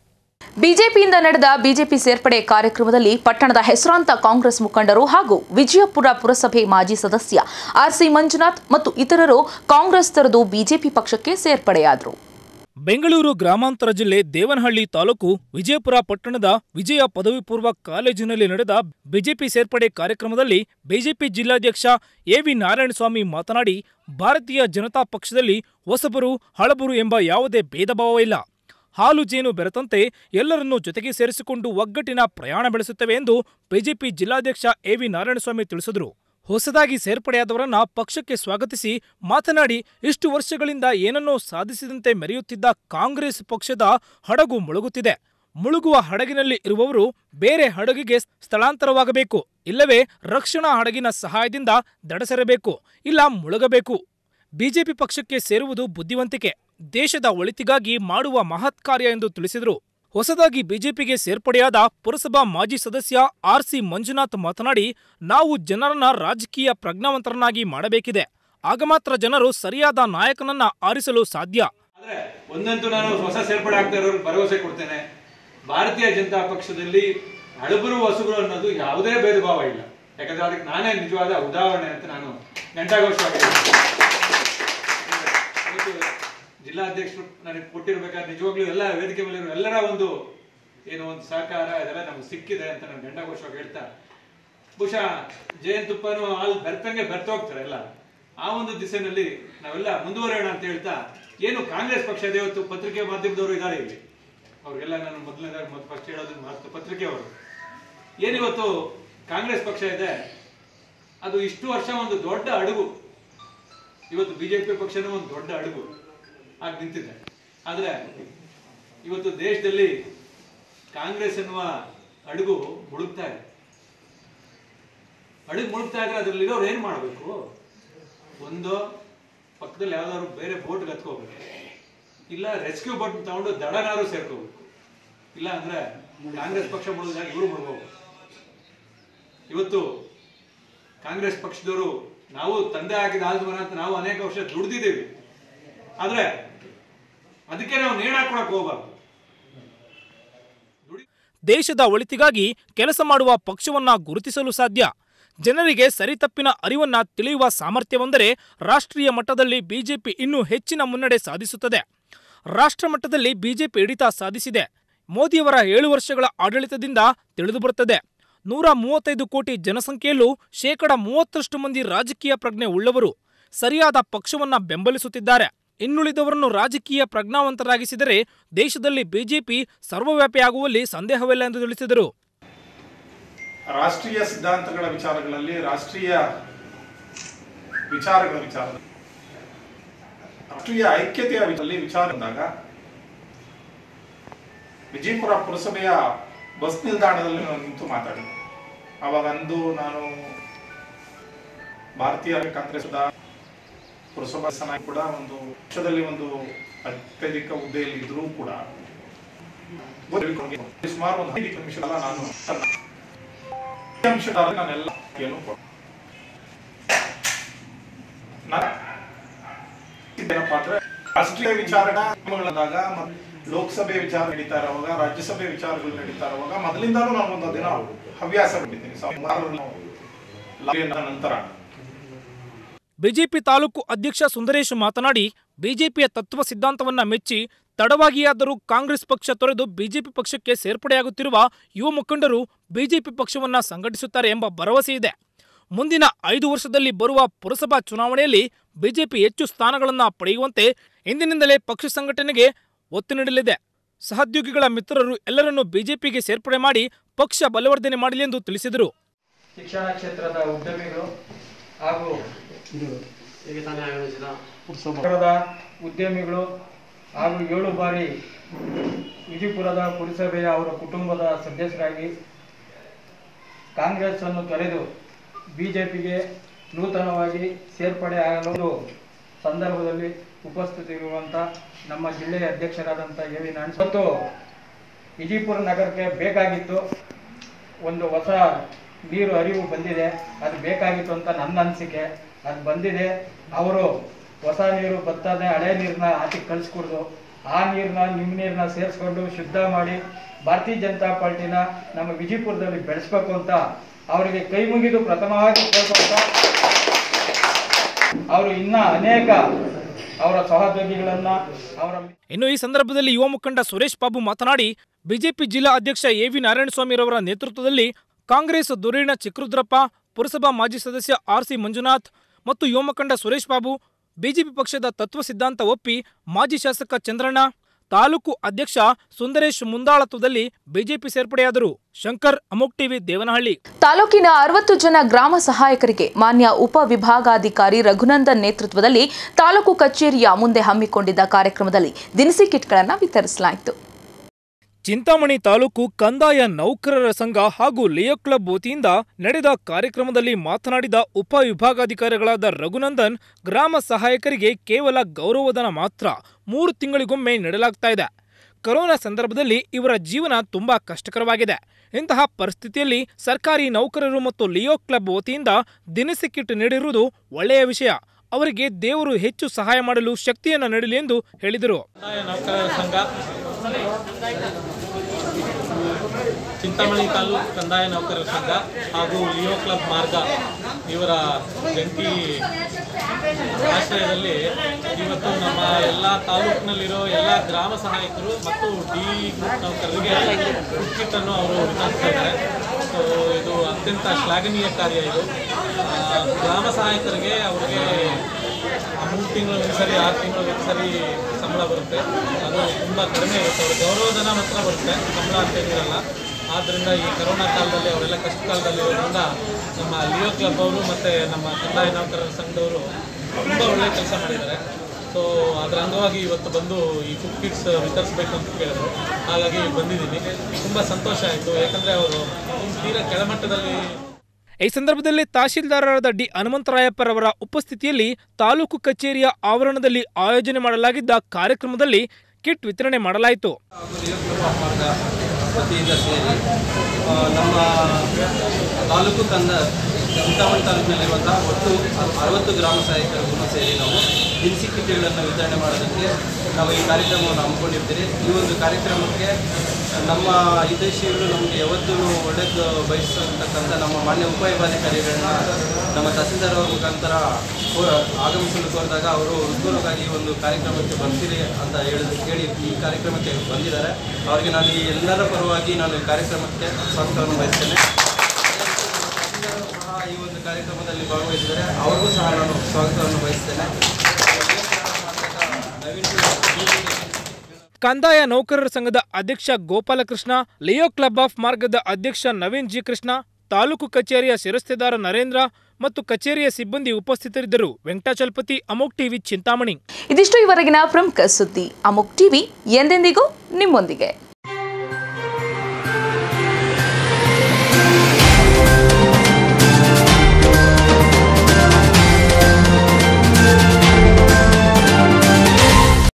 ಬಿಜೆಪಿಯಿಂದ ನಡೆದ ಬಿಜೆಪಿ ಸೇರ್ಪಡೆ ಕಾರ್ಯಕ್ರಮದಲ್ಲಿ ಪಟ್ಟಣದ ಹೆಸರಾಂತ ಕಾಂಗ್ರೆಸ್ ಮುಖಂಡರು ಹಾಗೂ ವಿಜಯಪುರ ಪುರಸಭೆ ಮಾಜಿ ಸದಸ್ಯ ಆರ್ಸಿ ಮಂಜುನಾಥ್ ಮತ್ತು ಇತರರು ಕಾಂಗ್ರೆಸ್ ತೊರೆದು ಬಿಜೆಪಿ ಪಕ್ಷಕ್ಕೆ ಸೇರ್ಪಡೆಯಾದರು ಬೆಂಗಳೂರು ಗ್ರಾಮಾಂತರ ಜಿಲ್ಲೆ ದೇವನಹಳ್ಳಿ ತಾಲೂಕು ವಿಜಯಪುರ ಪಟ್ಟಣದ ವಿಜಯ ಪದವಿ ಪೂರ್ವ ಕಾಲೇಜಿನಲ್ಲಿ ನಡೆದ ಬಿಜೆಪಿ ಸೇರ್ಪಡೆ ಕಾರ್ಯಕ್ರಮದಲ್ಲಿ ಬಿಜೆಪಿ ಜಿಲ್ಲಾಧ್ಯಕ್ಷ ಎವಿ ನಾರಾಯಣಸ್ವಾಮಿ ಮಾತನಾಡಿ ಭಾರತೀಯ ಜನತಾ ಪಕ್ಷದಲ್ಲಿ ಹೊಸಬರು ಹಳಬರು ಎಂಬ ಯಾವುದೇ ಭೇದ ಭಾವವಿಲ್ಲ ಹಾಲು ಜೇನು ಬೆರೆತಂತೆ ಎಲ್ಲರನ್ನೂ ಜೊತೆಗೆ ಸೇರಿಸಿಕೊಂಡು ಒಗ್ಗಟ್ಟಿನ ಪ್ರಯಾಣ ಬೆಳೆಸುತ್ತವೆ ಎಂದು ಬಿಜೆಪಿ ಜಿಲ್ಲಾಧ್ಯಕ್ಷ ಎವಿ ನಾರಾಯಣಸ್ವಾಮಿ ತಿಳಿಸಿದರು ಹೊಸದಾಗಿ ಸೇರ್ಪಡೆಯಾದವರನ್ನ ಪಕ್ಷಕ್ಕೆ ಸ್ವಾಗತಿಸಿ ಮಾತನಾಡಿ ಇಷ್ಟು ವರ್ಷಗಳಿಂದ ಏನನ್ನೋ ಸಾಧಿಸಿದಂತೆ ಮೆರೆಯುತ್ತಿದ್ದ ಕಾಂಗ್ರೆಸ್ ಪಕ್ಷದ ಹಡಗು ಮುಳುಗುತ್ತಿದೆ ಮುಳುಗುವ ಹಡಗಿನಲ್ಲಿ ಇರುವವರು ಬೇರೆ ಹಡಗಿಗೆ ಸ್ಥಳಾಂತರವಾಗಬೇಕು ಇಲ್ಲವೇ ರಕ್ಷಣಾ ಹಡಗಿನ ಸಹಾಯದಿಂದ ದಡಸೆರಬೇಕು ಇಲ್ಲ ಮುಳುಗಬೇಕು ಬಿಜೆಪಿ ಪಕ್ಷಕ್ಕೆ ಸೇರುವುದು ಬುದ್ಧಿವಂತಿಕೆ ದೇಶದ ಒಳಿತಿಗಾಗಿ ಮಾಡುವ ಮಹತ್ ಕಾರ್ಯ ಎಂದು ತಿಳಿಸಿದರು ಹೊಸದಾಗಿ ಬಿಜೆಪಿಗೆ ಸೇರ್ಪಡೆಯಾದ ಪುರಸಭಾ ಮಾಜಿ ಸದಸ್ಯ ಆರ್ಸಿ ಮಂಜುನಾಥ್ ಮಾತನಾಡಿ ನಾವು ಜನರನ್ನ ರಾಜಕೀಯ ಪ್ರಜ್ಞಾವಂತರನ್ನಾಗಿ ಮಾಡಬೇಕಿದೆ ಆಗ ಮಾತ್ರ ಜನರು ಸರಿಯಾದ ನಾಯಕನನ್ನ ಆರಿಸಲು ಸಾಧ್ಯ ಒಂದಂತೂ ನಾನು ಹೊಸ ಸೇರ್ಪಡೆ ಆಗ್ತಾ ಇರೋರು ಭರವಸೆ ಕೊಡ್ತೇನೆ ಭಾರತೀಯ ಜನತಾ ಪಕ್ಷದಲ್ಲಿ ಹಳಬರು ಹೊಸಬರು ಅನ್ನೋದು ಯಾವುದೇ ಭೇದ ಭಾವ ಇಲ್ಲ ಯಾಕಂದ್ರೆ ಅದಕ್ಕೆ ನಾನೇ ನಿಜವಾದ ಉದಾಹರಣೆ ಅಂತ ನಾನು ಗಂಟಾಘೋಷವಾಗಿ ಇವತ್ತು ಜಿಲ್ಲಾಧ್ಯಕ್ಷರು ನನಗೆ ಕೊಟ್ಟಿರ್ಬೇಕಾದ್ರೆ ನಿಜವಾಗ್ಲೂ ಎಲ್ಲ ವೇದಿಕೆ ಮೇಲೆ ಇರೋ ಎಲ್ಲರ ಒಂದು ಏನು ಒಂದು ಸಹಕಾರ ಇದೆಲ್ಲ ನಮ್ಗೆ ಸಿಕ್ಕಿದೆ ಅಂತ ನಾನು ಗಂಡಘೋಷವಾಗಿ ಹೇಳ್ತಾ ಬಹುಶಃ ಜೇನುತುಪ್ಪನು ಹಾಲು ಬೆರ್ತಂಗೆ ಬೆರ್ತ ಹೋಗ್ತಾರೆ ಎಲ್ಲ ಆ ಒಂದು ದಿಸೆನಲ್ಲಿ ನಾವೆಲ್ಲ ಮುಂದುವರಿಯೋಣ ಅಂತ ಹೇಳ್ತಾ ಏನು ಕಾಂಗ್ರೆಸ್ ಪಕ್ಷ ಇದೆ ಇವತ್ತು ಪತ್ರಿಕೆ ಮಾಧ್ಯಮದವರು ಇದ್ದಾರೆ ಇಲ್ಲಿ ಅವ್ರಿಗೆಲ್ಲ ನಾನು ಮೊದಲನೇದಾಗಿ ಮೊದಲು ಫಸ್ಟ್ ಹೇಳೋದು ಮಾತು ಪತ್ರಿಕೆಯವರು ಏನಿವತ್ತು ಕಾಂಗ್ರೆಸ್ ಪಕ್ಷ ಇದೆ ಅದು ಇಷ್ಟು ವರ್ಷ ಒಂದು ದೊಡ್ಡ ಅಡುಗು ಇವತ್ತು ಬಿಜೆಪಿ ಪಕ್ಷನೂ ಒಂದು ದೊಡ್ಡ ಅಡುಗು ಆಗಿ ನಿಂತಿದೆ ಆದ್ರೆ ಇವತ್ತು ದೇಶದಲ್ಲಿ ಕಾಂಗ್ರೆಸ್ ಎನ್ನುವ ಅಡುಗು ಮುಳುಗ್ತಾ ಇದೆ ಅಡುಗು ಮುಳುಗ್ತಾ ಇದ್ರೆ ಅದ್ರಲ್ಲಿರೋರು ಏನ್ ಮಾಡಬೇಕು ಒಂದು ಪಕ್ಕದಲ್ಲಿ ಯಾವ್ದಾದ್ರು ಬೇರೆ ಬೋಟ್ಗೆ ಹತ್ಕೋಬೇಕು ಇಲ್ಲ ರೆಸ್ಕ್ಯೂ ಬೋಟ್ ತಗೊಂಡು ದಡನಾರು ಸೇರ್ಕೋಬೇಕು ಇಲ್ಲ ಅಂದ್ರೆ ಕಾಂಗ್ರೆಸ್ ಪಕ್ಷ ಮುಳುಗಿದಾಗ ಇವರು ಮುಳುಗೋಗ್ಬೇಕು ಇವತ್ತು ಕಾಂಗ್ರೆಸ್ ಪಕ್ಷದವರು ನಾವು ತಂದೆ ಆಗಿದ ಆಲ್ಮರ ಅಂತ ನಾವು ಅನೇಕ ವರ್ಷ ದುಡ್ದಿದ್ದೀವಿ ಆದ್ರೆ ಅದಕ್ಕೆ ನಾವು ನೇಣು ಹಾಕೊಳಕ್ ಹೋಗ್ಬಾರ್ದು ದೇಶದ ಒಳಿತಿಗಾಗಿ ಕೆಲಸ ಮಾಡುವ ಪಕ್ಷವನ್ನ ಗುರುತಿಸಲು ಸಾಧ್ಯ ಜನರಿಗೆ ಸರಿತಪ್ಪಿನ ಅರಿವನ್ನ ತಿಳಿಯುವ ಸಾಮರ್ಥ್ಯವೊಂದರೆ ರಾಷ್ಟ್ರೀಯ ಮಟ್ಟದಲ್ಲಿ ಬಿಜೆಪಿ ಇನ್ನೂ ಹೆಚ್ಚಿನ ಮುನ್ನಡೆ ಸಾಧಿಸುತ್ತದೆ ರಾಷ್ಟ್ರ ಮಟ್ಟದಲ್ಲಿ ಬಿಜೆಪಿ ಹಿಡಿತ ಸಾಧಿಸಿದೆ ಮೋದಿಯವರ ಏಳು ವರ್ಷಗಳ ಆಡಳಿತದಿಂದ ತಿಳಿದುಬರುತ್ತದೆ ನೂರ ಮೂವತ್ತೈದು ಕೋಟಿ ಜನಸಂಖ್ಯೆಯಲ್ಲೂ ಶೇಕಡ ಮೂವತ್ತರಷ್ಟು ಮಂದಿ ರಾಜಕೀಯ ಪ್ರಜ್ಞೆ ಉಳ್ಳವರು ಸರಿಯಾದ ಪಕ್ಷವನ್ನ ಬೆಂಬಲಿಸುತ್ತಿದ್ದಾರೆ ಇನ್ನುಳಿದವರನ್ನು ರಾಜಕೀಯ ಪ್ರಜ್ಞಾವಂತರಾಗಿಸಿದರೆ ದೇಶದಲ್ಲಿ ಬಿಜೆಪಿ ಸರ್ವವ್ಯಾಪಿಯಾಗುವಲ್ಲಿ ಸಂದೇಹವಿಲ್ಲ ಎಂದು ತಿಳಿಸಿದರು ರಾಷ್ಟ್ರೀಯ ಸಿದ್ಧಾಂತಗಳ ವಿಚಾರಗಳಲ್ಲಿ ರಾಷ್ಟ್ರೀಯ ವಿಚಾರಗಳ ವಿಚಾರ ರಾಷ್ಟ್ರೀಯ ಐಕ್ಯತೆಯ ವಿಚಾರದಲ್ಲಿ ವಿಚಾರ ಬಂದಾಗ ವಿಜಯಪುರ ಪುರಸಭೆಯ ಬಸ್ ನಿಲ್ದಾಣದಲ್ಲಿ ನಾನು ನಿಂತು ಮಾತಾಡಿದೆ ಅವಾಗ ಅಂದು ನಾನು ಭಾರತೀಯ ಕಾಂಗ್ರೆಸ್ದ ಪುರಸಭಾ ಸನಾಯಿ ಕೂಡ ಒಂದು ಪಕ್ಷದಲ್ಲಿ ಒಂದು ಅತ್ಯಧಿಕ ಹುದ್ದೆಯಲ್ಲಿ ಇದ್ರೂ ಕೂಡ ಸುಮಾರು ಒಂದು ಐದು ನಿಮಿಷಗಳ ನಾನು ಅಂಶದ ನಾನೆಲ್ಲ ಏನು ಕೊಡ ಏನಪ್ಪ ಅಂದ್ರೆ ರಾಷ್ಟ್ರೀಯ ವಿಚಾರಗಳಾದಾಗ ಲೋಕಸಭೆ ವಿಚಾರ ನಡೀತಾ ಇರುವಾಗ ರಾಜ್ಯಸಭೆ ವಿಚಾರಗಳು ನಡೀತಾ ಇರುವಾಗ ಮೊದಲಿಂದಾನು ನಾನು ಒಂದು ದಿನ ಹವ್ಯಾಸ ಬಿಟ್ಟಿದ್ದೀನಿ ನಂತರ ಬಿಜೆಪಿ ತಾಲೂಕು ಅಧ್ಯಕ್ಷ ಸುಂದರೇಶ್ ಮಾತನಾಡಿ ಬಿಜೆಪಿಯ ತತ್ವ ಸಿದ್ಧಾಂತವನ್ನ ಮೆಚ್ಚಿ ತಡವಾಗಿಯಾದರೂ ಕಾಂಗ್ರೆಸ್ ಪಕ್ಷ ತೊರೆದು ಬಿಜೆಪಿ ಪಕ್ಷಕ್ಕೆ ಸೇರ್ಪಡೆಯಾಗುತ್ತಿರುವ ಯುವ ಮುಖಂಡರು ಬಿಜೆಪಿ ಪಕ್ಷವನ್ನ ಸಂಘಟಿಸುತ್ತಾರೆ ಎಂಬ ಭರವಸೆ ಇದೆ ಮುಂದಿನ ಐದು ವರ್ಷದಲ್ಲಿ ಬರುವ ಪುರಸಭಾ ಚುನಾವಣೆಯಲ್ಲಿ ಬಿಜೆಪಿ ಹೆಚ್ಚು ಸ್ಥಾನಗಳನ್ನ ಪಡೆಯುವಂತೆ ಇಂದಿನಿಂದಲೇ ಪಕ್ಷ ಸಂಘಟನೆಗೆ ಒತ್ತು ನೀಡಲಿದೆ ಸಹೋದ್ಯೋಗಿಗಳ ಮಿತ್ರರು ಎಲ್ಲರನ್ನೂ ಬಿಜೆಪಿಗೆ ಸೇರ್ಪಡೆ ಮಾಡಿ ಪಕ್ಷ ಬಲವರ್ಧನೆ ಮಾಡಲಿ ಎಂದು ತಿಳಿಸಿದರು ಶಿಕ್ಷಣ ಕ್ಷೇತ್ರದ ಉದ್ಯಮಿಗಳು ಹಾಗೂ ನಗರದ ಉದ್ಯಮಿಗಳು ಹಾಗೂ ಏಳು ಬಾರಿ ವಿಜಯಪುರದ ಪುರಸಭೆಯ ಅವರ ಕುಟುಂಬದ ಸದಸ್ಯರಾಗಿ ಕಾಂಗ್ರೆಸ್ ಅನ್ನು ತೊರೆದು ಬಿಜೆಪಿಗೆ ನೂತನವಾಗಿ ಸೇರ್ಪಡೆ ಆಗಲು ಸಂದರ್ಭದಲ್ಲಿ ಉಪಸ್ಥಿತಿರುವಂಥ ನಮ್ಮ ಜಿಲ್ಲೆಯ ಅಧ್ಯಕ್ಷರಾದಂಥ ಎ ವಿ ನಾರಾಯಣ ಮತ್ತು ವಿಜಯಪುರ ನಗರಕ್ಕೆ ಬೇಕಾಗಿತ್ತು ಒಂದು ಹೊಸ ನೀರು ಹರಿವು ಬಂದಿದೆ ಅದು ಬೇಕಾಗಿತ್ತು ಅಂತ ನನ್ನ ಅನಿಸಿಕೆ ಅದು ಬಂದಿದೆ ಅವರು ಹೊಸ ನೀರು ಬರ್ತದೆ ಹಳೆ ನೀರನ್ನ ಆಚೆಗೆ ಕಳಿಸ್ಕೊಡ್ದು ಆ ನೀರನ್ನ ನಿಮ್ಮ ನೀರನ್ನ ಸೇರಿಸ್ಕೊಂಡು ಶುದ್ಧ ಮಾಡಿ ಭಾರತೀಯ ಜನತಾ ಪಾರ್ಟಿನ ನಮ್ಮ ವಿಜಯಪುರದಲ್ಲಿ ಬೆಳೆಸ್ಬೇಕು ಅಂತ ಅವರಿಗೆ ಕೈ ಮುಗಿದು ಪ್ರಥಮವಾಗಿ ಕೇಳ್ಕೊಳ್ತಾ ಅವರು ಇನ್ನ ಅನೇಕ ಅವರ ಸಹೋದ್ಯೋಗಿಗಳನ್ನ ಅವರ ಇನ್ನು ಈ ಸಂದರ್ಭದಲ್ಲಿ ಯುವ ಮುಖಂಡ ಸುರೇಶ್ ಬಾಬು ಮಾತನಾಡಿ ಬಿಜೆಪಿ ಜಿಲ್ಲಾ ಅಧ್ಯಕ್ಷ ಎವಿ ನಾರಾಯಣಸ್ವಾಮಿರವರ ನೇತೃತ್ವದಲ್ಲಿ ಕಾಂಗ್ರೆಸ್ ಧುರೀಣ ಚಿಕ್ಕರುದ್ರಪ್ಪ ಪುರಸಭಾ ಮಾಜಿ ಸದಸ್ಯ ಆರ್ಸಿ ಮಂಜುನಾಥ್ ಮತ್ತು ಯುವ ಮುಖಂಡ ಸುರೇಶ್ ಬಾಬು ಬಿಜೆಪಿ ಪಕ್ಷದ ತತ್ವ ಸಿದ್ಧಾಂತ ಒಪ್ಪಿ ಮಾಜಿ ಶಾಸಕ ಚಂದ್ರಣ್ಣ ತಾಲೂಕು ಅಧ್ಯಕ್ಷ ಸುಂದರೇಶ್ ಮುಂದಾಳತ್ವದಲ್ಲಿ ಬಿಜೆಪಿ ಸೇರ್ಪಡೆಯಾದರು ಶಂಕರ್ ಅಮೋಕ್ ಟಿವಿ ದೇವನಹಳ್ಳಿ ತಾಲೂಕಿನ ಅರವತ್ತು ಜನ ಗ್ರಾಮ ಸಹಾಯಕರಿಗೆ ಮಾನ್ಯ ಉಪ ವಿಭಾಗಾಧಿಕಾರಿ ರಘುನಂದನ್ ನೇತೃತ್ವದಲ್ಲಿ ತಾಲೂಕು ಕಚೇರಿಯ ಮುಂದೆ ಹಮ್ಮಿಕೊಂಡಿದ್ದ ಕಾರ್ಯಕ್ರಮದಲ್ಲಿ ದಿನಸಿ ಕಿಟ್ಗಳನ್ನು ವಿತರಿಸಲಾಯಿತು ಚಿಂತಾಮಣಿ ತಾಲೂಕು ಕಂದಾಯ ನೌಕರರ ಸಂಘ ಹಾಗೂ ಲಿಯೋ ಕ್ಲಬ್ ವತಿಯಿಂದ ನಡೆದ ಕಾರ್ಯಕ್ರಮದಲ್ಲಿ ಮಾತನಾಡಿದ ಉಪ ವಿಭಾಗಾಧಿಕಾರಿಗಳಾದ ರಘುನಂದನ್ ಗ್ರಾಮ ಸಹಾಯಕರಿಗೆ ಕೇವಲ ಗೌರವಧನ ಮಾತ್ರ ಮೂರು ತಿಂಗಳಿಗೊಮ್ಮೆ ನೀಡಲಾಗ್ತಾ ಇದೆ ಕೊರೋನಾ ಸಂದರ್ಭದಲ್ಲಿ ಇವರ ಜೀವನ ತುಂಬಾ ಕಷ್ಟಕರವಾಗಿದೆ ಇಂತಹ ಪರಿಸ್ಥಿತಿಯಲ್ಲಿ ಸರ್ಕಾರಿ ನೌಕರರು ಮತ್ತು ಲಿಯೋ ಕ್ಲಬ್ ವತಿಯಿಂದ ದಿನಸಿ ಕಿಟ್ ನೀಡಿರುವುದು ಒಳ್ಳೆಯ ವಿಷಯ ಅವರಿಗೆ ದೇವರು ಹೆಚ್ಚು ಸಹಾಯ ಮಾಡಲು ಶಕ್ತಿಯನ್ನು ನೀಡಲಿ ಎಂದು ಹೇಳಿದರು ಕಂದಾಯ ನೌಕರರ ಸಂಘ ಚಿಂತಾಮಣಿ ತಾಲೂಕು ಕಂದಾಯ ನೌಕರರ ಸಂಘ ಹಾಗೂ ಲಿಯೋ ಕ್ಲಬ್ ಮಾರ್ಗ ಇವರ ಜಂಟಿ ಆಶ್ರಯದಲ್ಲಿ ಇವತ್ತು ನಮ್ಮ ಎಲ್ಲ ತಾಲೂಕಿನಲ್ಲಿರೋ ಎಲ್ಲ ಗ್ರಾಮ ಸಹಾಯಕರು ಮತ್ತು ಡಿ ಗ್ರೂಪ್ ನೌಕರರಿಗೆ ಫುಡ್ ಕಿಟ್ಟನ್ನು ಅವರು ವಿತರಿಸ್ತಾ ಇದ್ದಾರೆ ಸೊ ಇದು ಅತ್ಯಂತ ಶ್ಲಾಘನೀಯ ಕಾರ್ಯ ಇದು ಆ, ಗ್ರಾಮ ಸಹಾಯಕರಿಗೆ ಅವರಿಗೆ ಮೂರು ತಿಂಗಳು ಒಂದ್ಸರಿ ಆರು ತಿಂಗಳು ಒಂದ್ಸರಿ ಸಂಬಳ ಬರುತ್ತೆ ಅದು ತುಂಬ ಕಡಿಮೆ ಇರುತ್ತೆ ಅವ್ರ ಗೌರವಧನ ಮಾತ್ರ ಬರುತ್ತೆ ಸಂಬಳ ಅಂತ ಏನಿರಲ್ಲ ಆದ್ದರಿಂದ ಈ ಕರೋನಾ ಕಾಲದಲ್ಲಿ ಅವರೆಲ್ಲ ಕಷ್ಟ ಕಾಲದಲ್ಲಿ ಇರೋದ್ರಿಂದ ನಮ್ಮ ಲಿಯೋ ಕ್ಲಬ್ ಅವರು ಮತ್ತು ನಮ್ಮ ಕಂದಾಯ ನೌಕರರ ಸಂಘದವರು ತುಂಬ ಒಳ್ಳೆಯ ಕೆಲಸ ಮಾಡಿದ್ದಾರೆ ಸೊ ಅದರ ಅಂಗವಾಗಿ ಇವತ್ತು ಬಂದು ಈ ಫುಡ್ ಕಿಟ್ಸ್ ವಿತರಿಸಬೇಕು ಅಂತ ಕೇಳಿದ್ರು ಹಾಗಾಗಿ ಬಂದಿದ್ದೀನಿ ತುಂಬ ಸಂತೋಷ ಆಯಿತು ಯಾಕಂದರೆ ಅವರು ತೀರಾ ಕೆಳಮಟ್ಟದಲ್ಲಿ ಈ ಸಂದರ್ಭದಲ್ಲಿ ತಹಶೀಲ್ದಾರರಾದ ಡಿ ಹನುಮಂತರಾಯಪ್ಪರವರ ಉಪಸ್ಥಿತಿಯಲ್ಲಿ ತಾಲೂಕು ಕಚೇರಿಯ ಆವರಣದಲ್ಲಿ ಆಯೋಜನೆ ಮಾಡಲಾಗಿದ್ದ ಕಾರ್ಯಕ್ರಮದಲ್ಲಿ ಕಿಟ್ ವಿತರಣೆ ಮಾಡಲಾಯಿತು ವತಿಯಿಂದ ಸೇರಿ ಆ, ನಮ್ಮ ತಾಲೂಕು ತಂದ ಚಿಂತಾಮಣಿ ತಾಲೂಕಿನಲ್ಲಿರುವಂಥ ಒಟ್ಟು ಅರವತ್ತು ಗ್ರಾಮ ಸಹಾಯಕರಿಗೂ ಸೇರಿ ನಾವು ದಿನಸಿ ಕಿಟ್ಗಳನ್ನು ವಿತರಣೆ ಮಾಡೋದಕ್ಕೆ ನಾವು ಈ ಕಾರ್ಯಕ್ರಮವನ್ನು ಹಮ್ಮಿಕೊಂಡಿರ್ತೀರಿ ಈ ಒಂದು ಕಾರ್ಯಕ್ರಮಕ್ಕೆ ನಮ್ಮ ಹಿತೈಷಿಗಳು ನಮಗೆ ಯಾವತ್ತೂ ಒಳ್ಳೆಯದು ಬಯಸತಕ್ಕಂಥ ನಮ್ಮ ಮಾನ್ಯ ಉಪವಿಭಾಗಾಧಿಕಾರಿಗಳನ್ನ ನಮ್ಮ ತಹಸೀಲ್ದಾರ್ ಅವ್ರ ಮುಖಾಂತರ ಕೋ- ಆಗಮಿಸಲು ಕೋರಿದಾಗ ಅವರು ಉದ್ಯೋಗಕ್ಕಾಗಿ ಈ ಒಂದು ಕಾರ್ಯಕ್ರಮಕ್ಕೆ ಬರ್ತೀರಿ ಅಂತ ಹೇಳಿದ ಕೇಳಿ ಈ ಕಾರ್ಯಕ್ರಮಕ್ಕೆ ಬಂದಿದ್ದಾರೆ ಅವರಿಗೆ ನಾನು ಈ ಎಲ್ಲರ ಪರವಾಗಿ ನಾನು ಈ ಕಾರ್ಯಕ್ರಮಕ್ಕೆ ಸ್ವಾಗತವನ್ನು ಬಯಸ್ತೇನೆ ತಹಸೀಲ್ದಾರ್ ಸಹ ಈ ಒಂದು ಕಾರ್ಯಕ್ರಮದಲ್ಲಿ ಭಾಗವಹಿಸಿದರೆ ಅವ್ರಿಗೂ ಸಹ ನಾನು ಸ್ವಾಗತವನ್ನು ಬಯಸ್ತೇನೆ ಕಂದಾಯ ನೌಕರರ ಸಂಘದ ಅಧ್ಯಕ್ಷ ಗೋಪಾಲಕೃಷ್ಣ ಲಿಯೋ ಕ್ಲಬ್ ಆಫ್ ಮಾರ್ಗದ ಅಧ್ಯಕ್ಷ ನವೀನ್ ಜಿ ಕೃಷ್ಣ ತಾಲೂಕು ಕಚೇರಿಯ ಶಿರಸ್ತೆದಾರ ನರೇಂದ್ರ ಮತ್ತು ಕಚೇರಿಯ ಸಿಬ್ಬಂದಿ ಉಪಸ್ಥಿತರಿದ್ದರು ವೆಂಕಟಾಚಲಪತಿ ಅಮೋಕ್ ಟಿವಿ ಚಿಂತಾಮಣಿ ಇದಿಷ್ಟು ಇವರೆಗಿನ ಪ್ರಮುಖ ಸುದ್ದಿ ಅಮುಕ್ ಟಿವಿ ಎಂದೆಂದಿಗೂ ನಿಮ್ಮೊಂದಿಗೆ